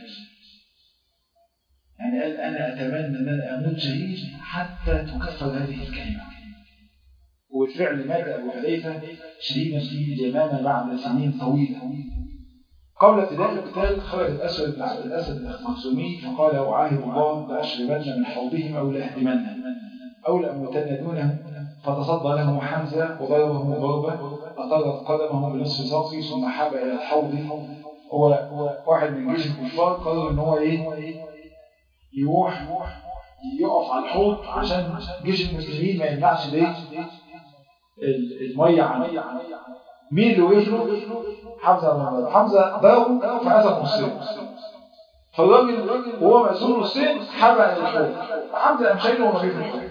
يعني قال أنا أتمنى أن أنا أموت شهيد حتى تكفر هذه الكلمة وبالفعل مات أبو حذيفة شهيدا في اليمامة بعد سنين طويلة قبل ابتداء القتال خرج الأسود بن عبد الأسد المخزومي فقال أعاهد الله لأشربن من حوضهم أو لأهدمنه أو لأموتن دونه فتصدى له حمزة وضربه ضربة أطرت قدمه بنصف ساقه ثم حاب إلى الحوض هو واحد من جيش الكفار قرر إن هو إيه يروح يقف على الحوض عشان جيش المسلمين ما يمنعش ليه المية عن مين اللي وقف حمزة حمزة ضربه فأذى نصين فالراجل وهو مأسور نصين حبق الحوض حمزة قام شايله وما في الحوض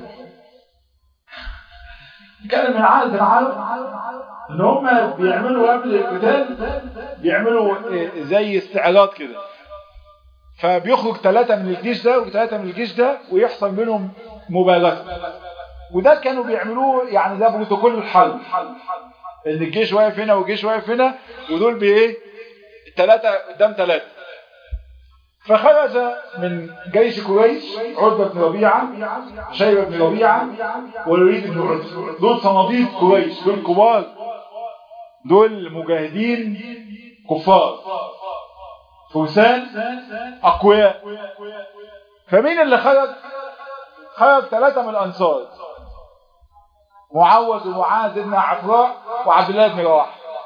كان من عادة العرب ان هم بيعملوا قبل القتال بيعملوا زي استعراض كده فبيخرج ثلاثة من الجيش ده وثلاثة من الجيش ده ويحصل منهم مباراة وده كانوا بيعملوه يعني ده بروتوكول الحرب ان الجيش واقف هنا والجيش واقف هنا ودول بايه ثلاثة قدام ثلاثة فخرج من جيش قريش عتبة بن ربيعة شيبة بن ربيعة والوليد بن عتبة دول صناديد قريش دول كبار دول مجاهدين كفار فرسان أقوياء فمين اللي خرج خرج ثلاثة من الأنصار معوذ ومعاذ بن عفراء وعبد الله بن رواحه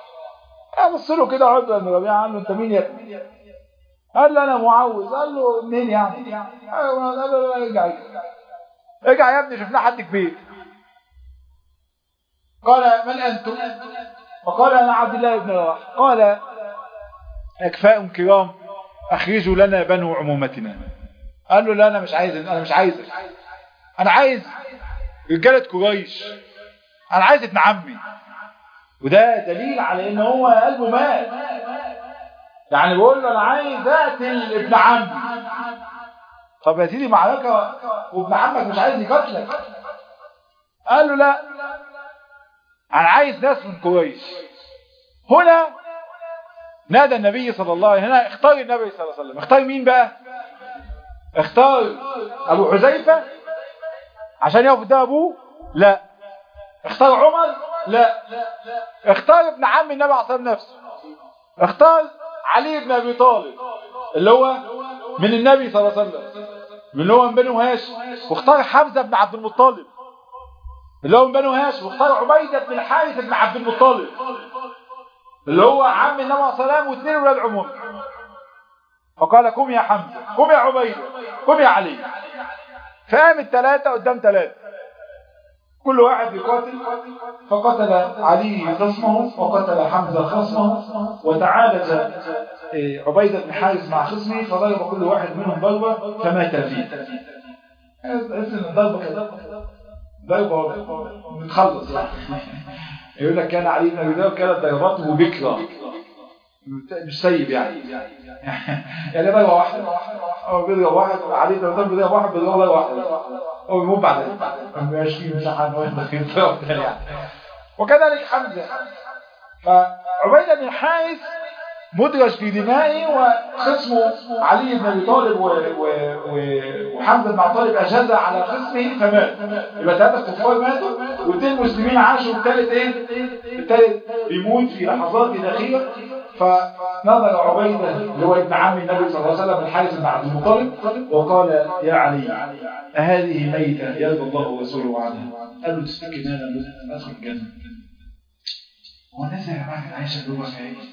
بص له كده عتبة بن ربيعة قال له انت مين يا ابني قال له انا معوذ قال له منين يعني قال له ارجع ارجع يا ابني شفنا حد كبير قال من انتم فقال انا عبد الله بن رواحه قال اكفاء كرام اخرجوا لنا بنو عمومتنا قال له لا انا مش عايز انا مش عايزك انا عايز رجاله قريش انا عايز ابن عمي وده دليل على ان هو قلبه مات يعني بيقول له انا عايز اقتل ابن عمي طب يا سيدي معركه وابن عمك مش عايز يقتلك قال له لا انا عايز ناس من قريش هنا نادى النبي صلى الله عليه وسلم هنا اختار النبي صلى الله عليه وسلم اختار مين بقى اختار ابو حذيفه عشان يقف قدام ابوه لا اختار عمر لا اختار ابن عم النبي عليه الصلاه والسلام نفسه اختار علي بن ابي طالب اللي هو من النبي صلى الله عليه وسلم من اللي هو من بنو هاشم واختار حمزه بن عبد المطلب اللي هو من بنو هاشم واختار عبيده بن الحارث بن عبد المطلب اللي هو عم النبي عليه الصلاه والسلام واثنين ولاد عمر فقال قم يا حمزه قم يا عبيده قم يا علي فقام الثلاثه قدام ثلاثه كل واحد يقاتل فقتل علي خصمه وقتل حمزة خصمه وتعالج عبيدة بن حارث مع خصمه فضرب كل واحد منهم ضربة فمات فيه اسم ضربة كده ضربة متخلص يعني يقول لك كان علي بن ابي طالب كانت ضرباته بكرة مش سيب يعني يعني ضربة واحدة هو بيضرب واحد علي بن ابي طالب بيضرب واحد بيضرب ضربة واحدة هو بيموت بعد ما بيبقاش فيه مساحة انه يضرب يعني وكذلك حمزة فعبيدة بن الحارث مدرج في دمائه وخصمه علي بن ابي طالب و... و... و... وحمزه بن ابي طالب اجاز على خصمه فمات يبقى ثلاثه كفار ماتوا واثنين مسلمين عاشوا والثالث ايه؟ الثالث بيموت في لحظات اخيره فنظر عبيده اللي هو ابن عم النبي صلى الله عليه وسلم الحارث بن عبد المطلب وقال يا علي أهذه ميتة يرضى الله ورسوله عنها قال له تفتكر ان انا ادخل الجنه هو الناس يا جماعه كانت عايشه جوه في ايه؟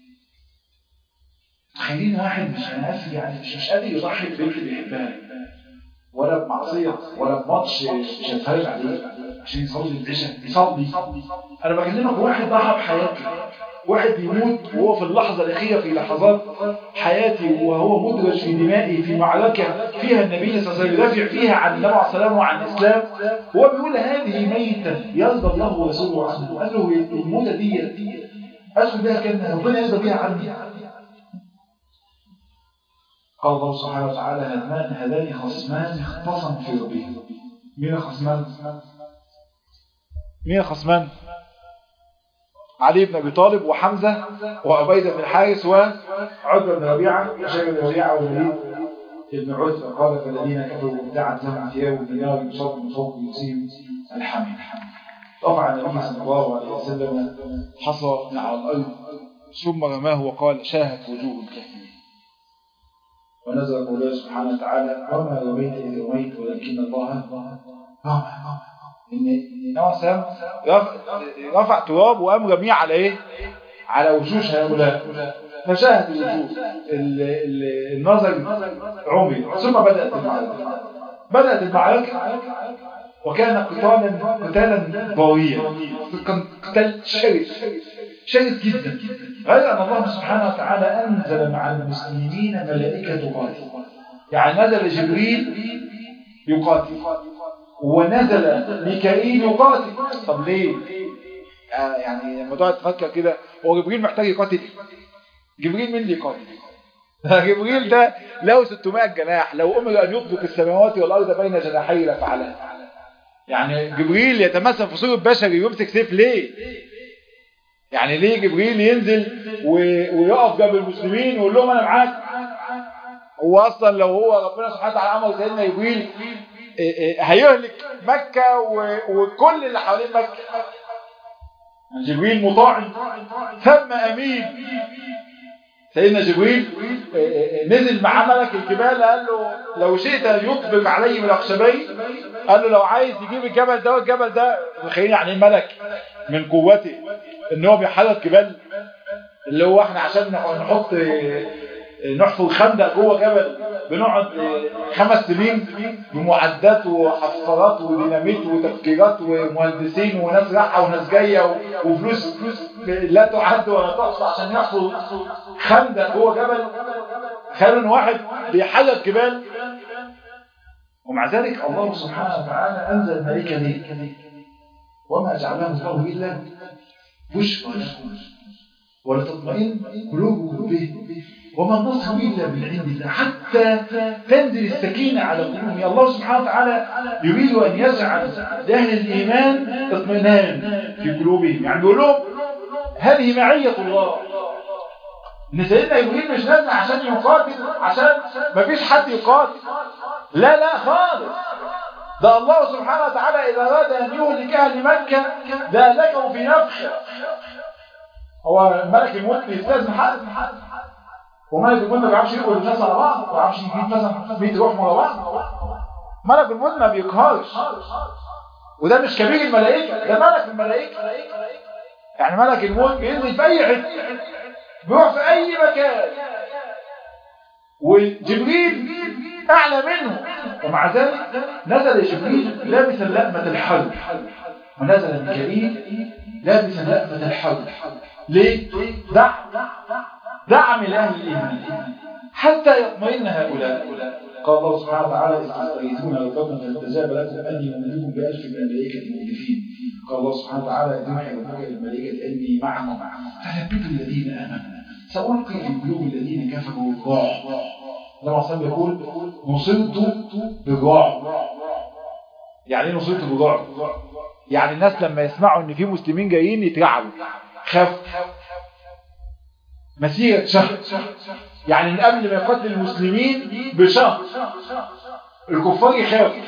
تخيلين واحد مش انا اسف يعني مش مش قادر يضحي ببنت بيحبها ولا بمعصيه ولا بماتش مش هيتفرج عليه عشان يصلي العشاء يصلي انا بكلمك واحد ضحى بحياته واحد بيموت وهو في اللحظة الأخيرة في لحظات حياته وهو مدرج في دمائه في معركة فيها النبي صلى الله عليه وسلم يدافع فيها عن النبي عليه السلام وعن الإسلام هو بيقول هذه ميتة يرضى الله ورسوله عنه قال له الموتة دي أدخل بها كلمة ربنا يرضى بها عني قال الله سبحانه وتعالى هذان هذان خصمان اختصموا في ربهم مين الخصمان؟ مين الخصمان؟ علي بن ابي طالب وحمزه وعبيده بن الحارث وعتبه بن ربيعه وشيبه بن ربيعه ووليد بن عتبه قال فالذين كفروا ابتعت لهم ثياب النار يصاب من فوق يصيب الحمل رفع النبي صلى الله عليه وسلم حصى على الارض ثم رماه وقال شاهت وجوه الكافرين ونزل قوله سبحانه وتعالى وما رميت اذ رميت ولكن الله رمى ان النبي صلى رفع تراب وقام رميه على ايه على وشوش هؤلاء فشاهد الوجوه النظر عمي ثم بدات المعركه بدات المعركه وكان قتالا قتالا ضويا كان قتال شرس شرس جدا غير ان الله سبحانه وتعالى انزل مع المسلمين ملائكه تقاتل يعني نزل جبريل يقاتل ونزل ميكائيل يقاتل طب ليه آه يعني لما تقعد تفكر كده هو جبريل محتاج يقاتل جبريل مين اللي يقاتل جبريل ده له 600 جناح لو امر ان يطلق السماوات والارض بين جناحي لفعلها يعني جبريل يتمثل في صوره بشري ويمسك سيف ليه يعني ليه جبريل ينزل ويقف جنب المسلمين ويقول لهم انا معاك هو اصلا لو هو ربنا سبحانه وتعالى امر سيدنا جبريل هيهلك مكة وكل اللي حوالين مكة جبريل مطاع ثم أمين سيدنا جبريل نزل مع ملك الجبال قال له لو شئت يطبق علي من الأخشبين قال له لو عايز يجيب الجبل ده والجبل ده تخيل يعني ملك من قوته ان هو بيحرك جبال اللي هو احنا عشان نحط نحفر خندق جوه جبل بنقعد خمس سنين بمعدات وحفارات وديناميت وتفكيرات ومهندسين وناس رايحه وناس جايه وفلوس فلوس لا تعد ولا تحصى عشان يحفر خندق جوه جبل خير ان واحد بيحلق جبال ومع ذلك الله سبحانه وتعالى انزل الملائكه ليه وما جعله الله الا بشرى لكم ولتطمئن قلوبكم به وما النصر إلا من عند الله حتى تنزل السكينة على قلوبهم الله سبحانه وتعالى يريد أن يجعل لأهل الإيمان اطمئنان في قلوبهم يعني بيقول لهم هذه معية الله إن سيدنا إبراهيم مش نازل عشان يقاتل عشان ما فيش حد يقاتل لا لا خالص ده الله سبحانه وتعالى إذا أراد أن يهلك أهل مكة ده أهلكهم في نفخه هو ملك الموت بيستاذن حد وملك الموت ما بيعرفش يقبل الناس على بعض ما بيعرفش يجيب مثلا 100 روح مع بعض ملك الموت ما بيقهرش وده مش كبير الملائكه ده ملك الملائكه يعني ملك الموت بينزل في اي حته بيروح في اي مكان وجبريل اعلى منه ومع ذلك نزل جبريل لابسا لأمة الحرب ونزل ميكائيل لابسا لأمة الحرب ليه؟ دعم دعم لأهل الإيمان حتى يطمئن هؤلاء قال الله سبحانه وتعالى إذ تستغيثون ربكم فاستجاب لكم أني أمدكم بألف من الملائكة مؤلفين قال الله سبحانه وتعالى إذ يوحي ربك للملائكة أني معكم فثبتوا الذين آمنوا سألقي في قلوب الذين كفروا الرعب لما صلى يقول نصرت بالرعب يعني ايه نصرت بالرعب يعني الناس لما يسمعوا ان في مسلمين جايين يترعبوا خافوا مسيرة شهر يعني من قبل ما يقتل المسلمين بشهر الكفار يخافوا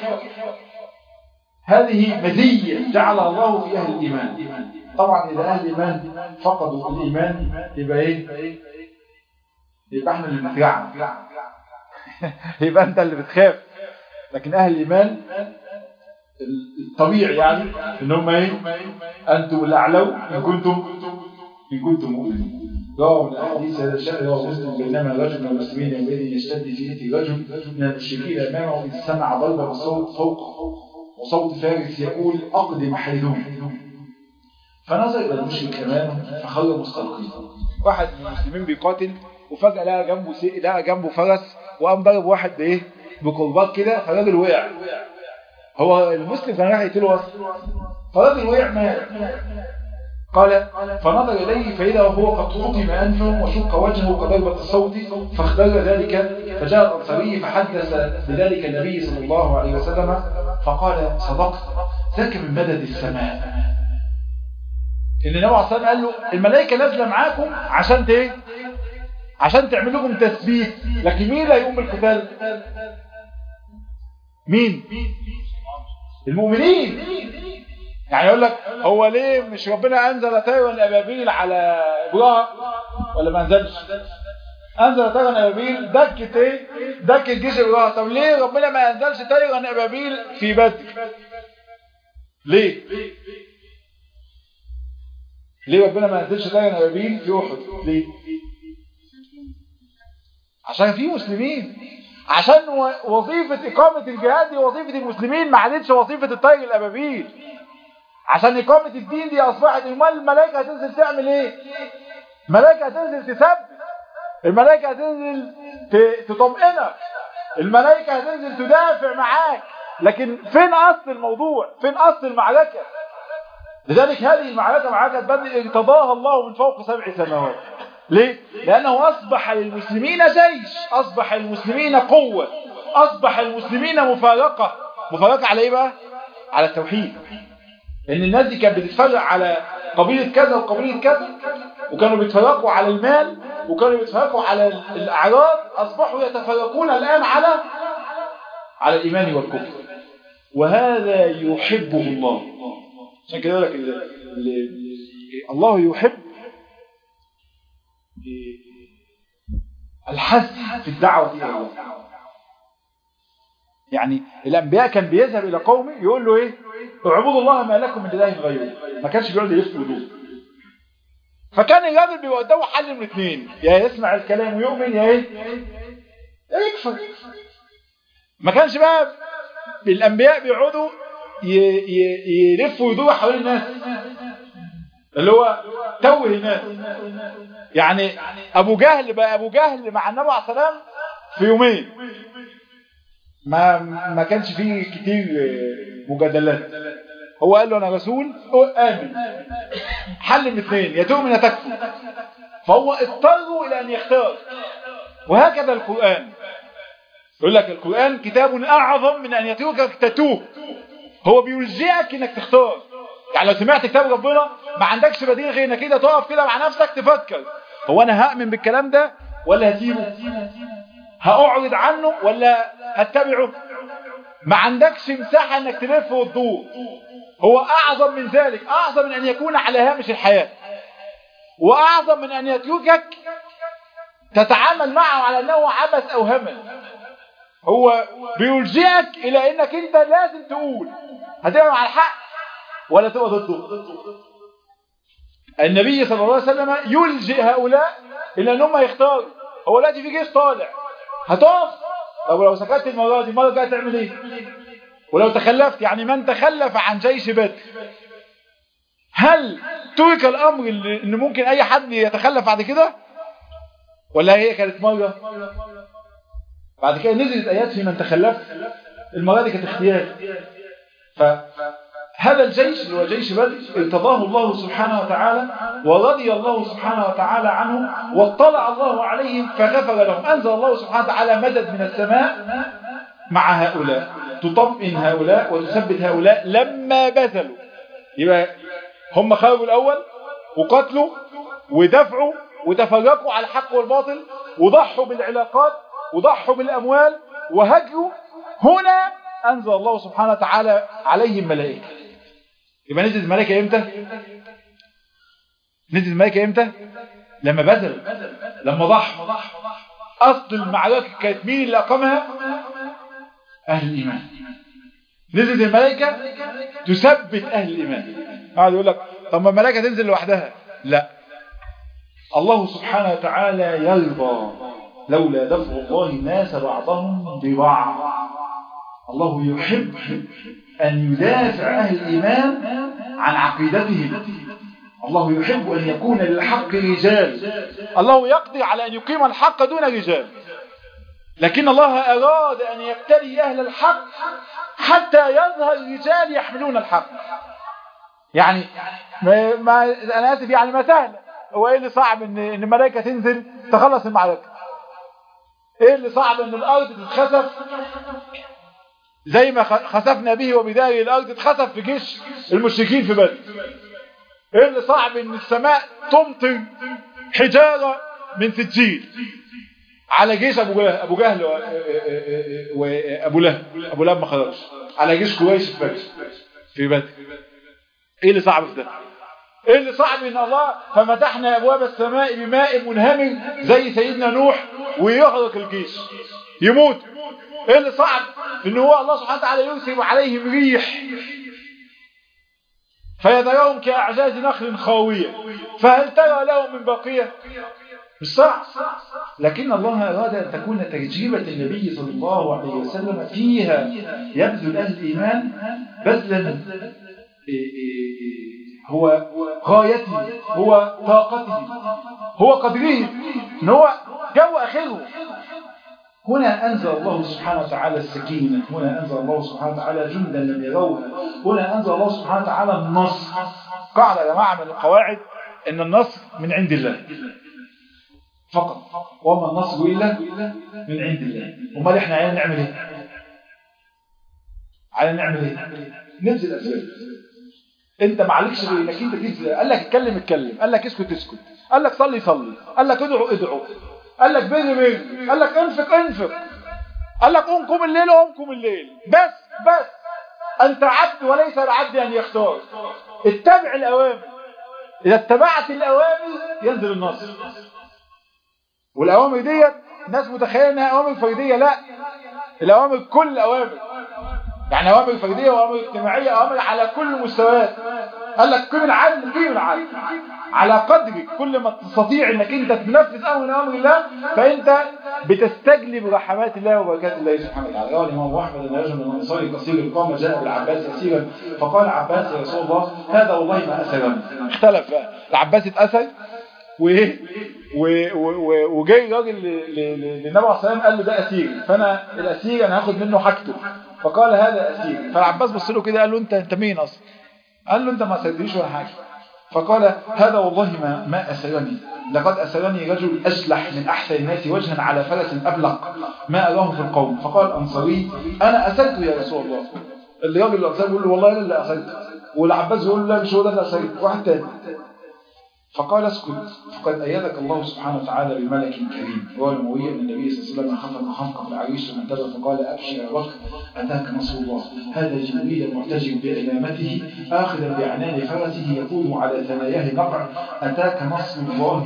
هذه مزية جعلها الله في أهل الإيمان طبعا إذا أهل الإيمان فقدوا الإيمان يبقى إيه يبقى احنا اللي بنترعب يبقى أنت اللي بتخاف لكن أهل الإيمان الطبيعي يعني إن هم إيه أنتم الأعلو إن كنتم إن كنتم مؤمنين رواه من الحديث هذا الشأن رواه مسلم بينما رجل من المسلمين ينبغي يشتد في يد رجل من المشركين أمامه إذ سمع ضربة بالصوت فوقه وصوت فارس يقول أقدم حيلهم فنظر إلى المشرك أمامه فخر مستلقيا واحد من المسلمين بيقاتل وفجأة لقى جنبه سي... لقى جنبه فرس وقام ضرب واحد بإيه بقربات كده فالراجل وقع هو المسلم كان راح يقتله أصلا فالراجل وقع مات قال فنظر إليه فإذا هو قد خطم أنفه وشق وجهه كضربة الصوت فاختل ذلك فجاء الأنصاري فحدث بذلك النبي صلى الله عليه وسلم فقال صدقت ذاك من مدد السماء إن النبي عليه الصلاة قال له الملائكة نازلة معاكم عشان ايه عشان تعمل لكم تثبيت لكن مين اللي هيقوم بالقتال مين المؤمنين يعني يقول لك هو ليه مش ربنا انزل طيرا الابابيل على ابراهيم ولا ما انزلش انزل طيرا الابابيل دكت ايه دكت جيش ابراهيم طب ليه ربنا ما انزلش طيرا ابابيل في بدر ليه ليه ربنا ما انزلش طيرا ابابيل في احد ليه عشان في مسلمين عشان وظيفة إقامة الجهاد دي وظيفة المسلمين ما عادتش وظيفة الطير الأبابيل عشان إقامة الدين دي أصبحت امال الملائكة هتنزل تعمل إيه الملائكة هتنزل تثبت الملائكة هتنزل تطمئنك الملائكة هتنزل تدافع معاك لكن فين أصل الموضوع فين أصل المعركة لذلك هذه المعركة معركة بدر ارتضاها الله من فوق سبع سماوات ليه؟ لأنه أصبح للمسلمين جيش أصبح للمسلمين قوة أصبح للمسلمين مفارقة مفارقة على إيه بقى؟ على التوحيد لأن الناس دي كانت بتتفرق على قبيلة كذا وقبيلة كذا وكانوا بيتفرقوا على المال وكانوا بيتفرقوا على الأعراض أصبحوا يتفرقون الآن على على الإيمان والكفر وهذا يحبه الله عشان كده لك الله يحب الحث في الدعوة إلى الله يعني الأنبياء كان بيذهب إلى قومه يقول له إيه اعبدوا الله ما لكم من إله غيره ما كانش بيقعد يلف ودود فكان الراجل بيبقى قدامه حل من اثنين يا يسمع الكلام ويؤمن يا ايه يا يكفر ما كانش بقى الانبياء بيقعدوا يلفوا ويدوروا حوالين الناس اللي هو توه الناس يعني ابو جهل بقى ابو جهل مع النبي عليه السلام في يومين ما ما كانش فيه كتير مجادلات هو قال له انا رسول امن حل من اثنين يا تؤمن يا تكفر فهو اضطروا الى ان يختار وهكذا القران يقول لك القران كتاب اعظم من ان يتركك تتوه هو بيلجئك انك تختار يعني لو سمعت كتاب ربنا ما عندكش بديل غير انك كده تقف كده مع نفسك تفكر هو انا هأمن بالكلام ده ولا هسيبه هأعرض عنه ولا هتبعه ما عندكش مساحة انك تلف وتدور هو اعظم من ذلك اعظم من ان يكون على هامش الحياة واعظم من ان يتركك تتعامل معه على انه عبث او همل هو بيلجئك الى انك انت لازم تقول هتبقى مع الحق ولا تبقى ضده النبي صلى الله عليه وسلم يلجئ هؤلاء الى ان هم يختاروا هو دلوقتي في جيش طالع هتقف طب لو سكت المره دي المره الجايه تعمل ايه ولو تخلفت يعني من تخلف عن جيش بدر هل ترك الامر ان ممكن اي حد يتخلف بعد كده ولا هي كانت مره بعد كده نزلت ايات في من تخلف المره دي كانت اختيار فهذا الجيش اللي هو جيش بدر ارتضاه الله سبحانه وتعالى ورضي الله سبحانه وتعالى عنه واطلع الله عليهم فغفر لهم انزل الله سبحانه وتعالى مدد من السماء مع هؤلاء تطمئن هؤلاء وتثبت هؤلاء لما بذلوا يبقى هم خرجوا الاول وقتلوا ودفعوا وتفرقوا على الحق والباطل وضحوا بالعلاقات وضحوا بالاموال وهجروا هنا انزل الله سبحانه وتعالى عليهم ملائكه يبقى نزل الملائكه امتى نزل الملائكه امتى لما بذلوا لما ضحوا اصل المعركه كانت مين اللي اقامها اهل الايمان نزلت الملائكه تثبت اهل الايمان قاعد يقول لك طب ما الملائكه تنزل لوحدها لا الله سبحانه وتعالى يرضى لولا دفع الله الناس بعضهم ببعض الله يحب أن يدافع أهل الإيمان عن عقيدتهم الله يحب أن يكون للحق رجال الله يقضي على أن يقيم الحق دون رجال لكن الله أراد أن يبتلي أهل الحق حتى يظهر رجال يحملون الحق يعني ما, ما أنا آسف يعني ما سهل هو إيه اللي صعب إن, إن الملائكة تنزل تخلص المعركة إيه اللي صعب إن الأرض تتخسف زي ما خسفنا به وبداية الأرض اتخسف في جيش المشركين في بدر ايه اللي صعب ان السماء تمطر حجارة من سجيل على جيش ابو جهل ابو جهل وابو لهب ابو لهب ما خرجش على جيش قريش في بدر في بدر ايه اللي صعب في ده ايه اللي صعب ان الله ففتحنا ابواب السماء بماء منهمر زي سيدنا نوح ويغرق الجيش يموت ايه اللي صعب ان هو الله سبحانه وتعالى يرسل عليهم ريح فيذرهم كأعجاز نخل خاوية فهل ترى لهم من بقية مش صعب لكن الله أراد أن تكون تجربة النبي صلى الله عليه وسلم فيها يبذل أهل الإيمان بذلا هو غايته هو طاقته هو قدره ان هو جو آخره هنا أنزل الله سبحانه وتعالى السكينة هنا أنزل الله سبحانه وتعالى جندا لم يروها هنا أنزل الله سبحانه وتعالى النصر قاعدة يا جماعة من القواعد أن النصر من عند الله فقط وما النصر إلا من عند الله وما احنا عايزين نعمل ايه عايزين نعمل ايه ننزل أسئلة انت ما عليكش انك انت تنزل قال لك اتكلم اتكلم قال لك اسكت اسكت قال لك صلي صلي قال لك ادعو ادعو قال لك بيني بيني قال لك انفق انفق قال لك قوم قوم الليل قوم قوم الليل بس بس انت عبد وليس العبد ان يختار اتبع الاوامر اذا اتبعت الاوامر ينزل النصر والاوامر ديت الناس متخيله انها اوامر فرديه لا الاوامر كل الاوامر يعني اوامر فرديه واوامر اجتماعيه اوامر على كل المستويات قال لك قيم العدل قيم العدل على قدرك كل ما تستطيع انك انت تنفذ امر من امر الله فانت بتستجلب رحمات الله وبركات الله سبحانه وتعالى قال الامام احمد ان رجل من الانصار قصير القامه جاء بالعباس اسيرا فقال عباس يا رسول الله هذا والله ما اسرني اختلف بقى العباس اتاثر وايه وجاي راجل للنبي عليه الصلاه والسلام قال له ده اسير فانا الاسير انا هاخد منه حاجته فقال هذا اسير فالعباس بص له كده قال له انت انت مين اصلا قال له انت ما اسرتنيش ولا حاجه فقال هذا والله ما ما اسرني لقد اسرني رجل اشلح من احسن الناس وجها على فرس ابلق ما اراه في القوم فقال الانصاري انا اسرت يا رسول الله الراجل الانصاري بيقول له والله انا اللي اسرت والعباس يقول له لا مش هو ده اللي اسرت واحد تاني فقال اسكت فقد أيدك الله سبحانه وتعالى بملك كريم رواه الموية أن النبي صلى الله عليه وسلم خفق خفق في العريش ثم انتبه فقال أبشر يا بكر أتاك نصر الله هذا جبريل المعتجب بعلامته آخذا بعنان فرسه يقول على ثناياه نقع أتاك نصر الله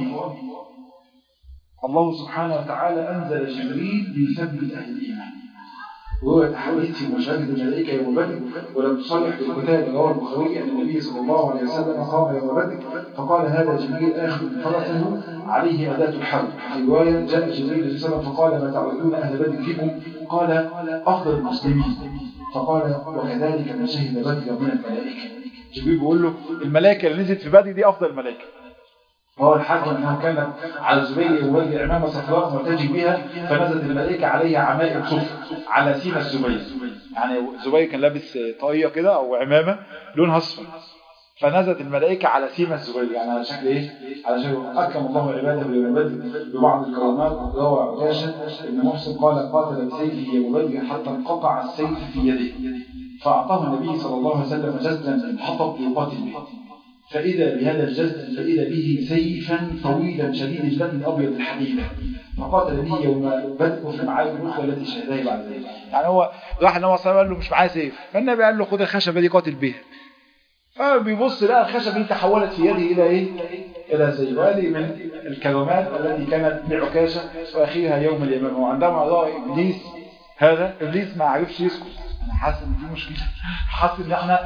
الله سبحانه وتعالى أنزل جبريل ليثبت أهل الإيمان وهو تحديث في مشاهد الملائكة يوم بدر ولم تصرح بالقتال رواه البخاري أن النبي صلى الله عليه وسلم قام يوم بدر فقال هذا جبريل آخذ فرسه عليه أداة الحرب في رواية جاء جبريل صلى الله عليه وسلم فقال ما تعودون أهل بدر فيكم قال أفضل المسلمين فقال وكذلك من شهد بدر من الملائكة جبريل بيقول له الملائكة اللي نزلت في بدر دي أفضل الملائكة هو الحاكم أنه كان على الزبير وولي عمامة صفراء مرتجي بها فنزلت الملائكة عليها عمائم صفر على سينا الزبير يعني الزبير كان لابس طاقية كده أو عمامة لونها أصفر فنزلت الملائكة على سيما الزبير يعني على شكل إيه؟ على شكل أكرم الله عباده يوم بدر ببعض الكرامات روى عكاشة ابن محسن قال قاتل بسيفه يوم بدر حتى انقطع السيف في يده فأعطاه النبي صلى الله عليه وسلم جزلا من حطب يقاتل به فإذا بهذا الجزء فإذا به سيفا طويلا شديد البطن أبيض الحديد فقاتل به يوم بدء في المعارك الأخرى التي شهدها بعد ذلك يعني هو راح النبي صلى الله عليه وسلم قال له مش معاه سيف فالنبي قال له خد الخشبة دي قاتل بيها فبيبص لقى الخشبة دي تحولت في يده إلى إيه؟ إلى سيف وهذه من الكرامات التي كانت لعكاشة وأخيها يوم اليمامة وعندما رأى إبليس هذا إبليس ما عرفش يسكت انا حاسس ان في مشكله حاسس ان احنا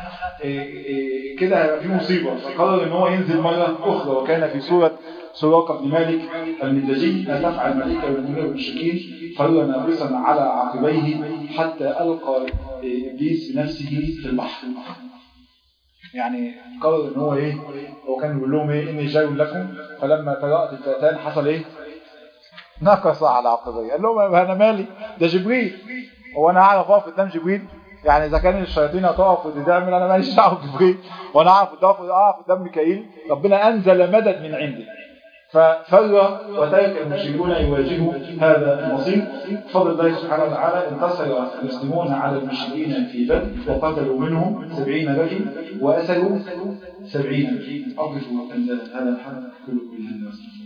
كده هيبقى في مصيبه فقرر ان هو ينزل مره اخرى وكان في سوره سراقه بن مالك المدلجي لا تفعل الملائكه والمؤمنين والمشركين فهو ناقصا على عقبيه حتى القى ابليس بنفسه في البحر يعني قرر ان هو ايه هو كان بيقول لهم ايه اني جاي لكم فلما تراءت الفئتان حصل ايه نقص على عقبيه قال لهم انا مالي ده جبريل هو انا هعرف اقف قدام جبريل يعني اذا كان الشياطين هتقف وتعمل انا ماليش دعوه بجبريل وانا اعرف اقف اقف قدام ميكائيل ربنا انزل مدد من عنده ففر وترك المشركون يواجهوا هذا المصير بفضل الله سبحانه وتعالى انتصر المسلمون على المشركين في بدر وقتلوا منهم سبعين رجل واسروا سبعين رجل اقف هذا الحد كله بالله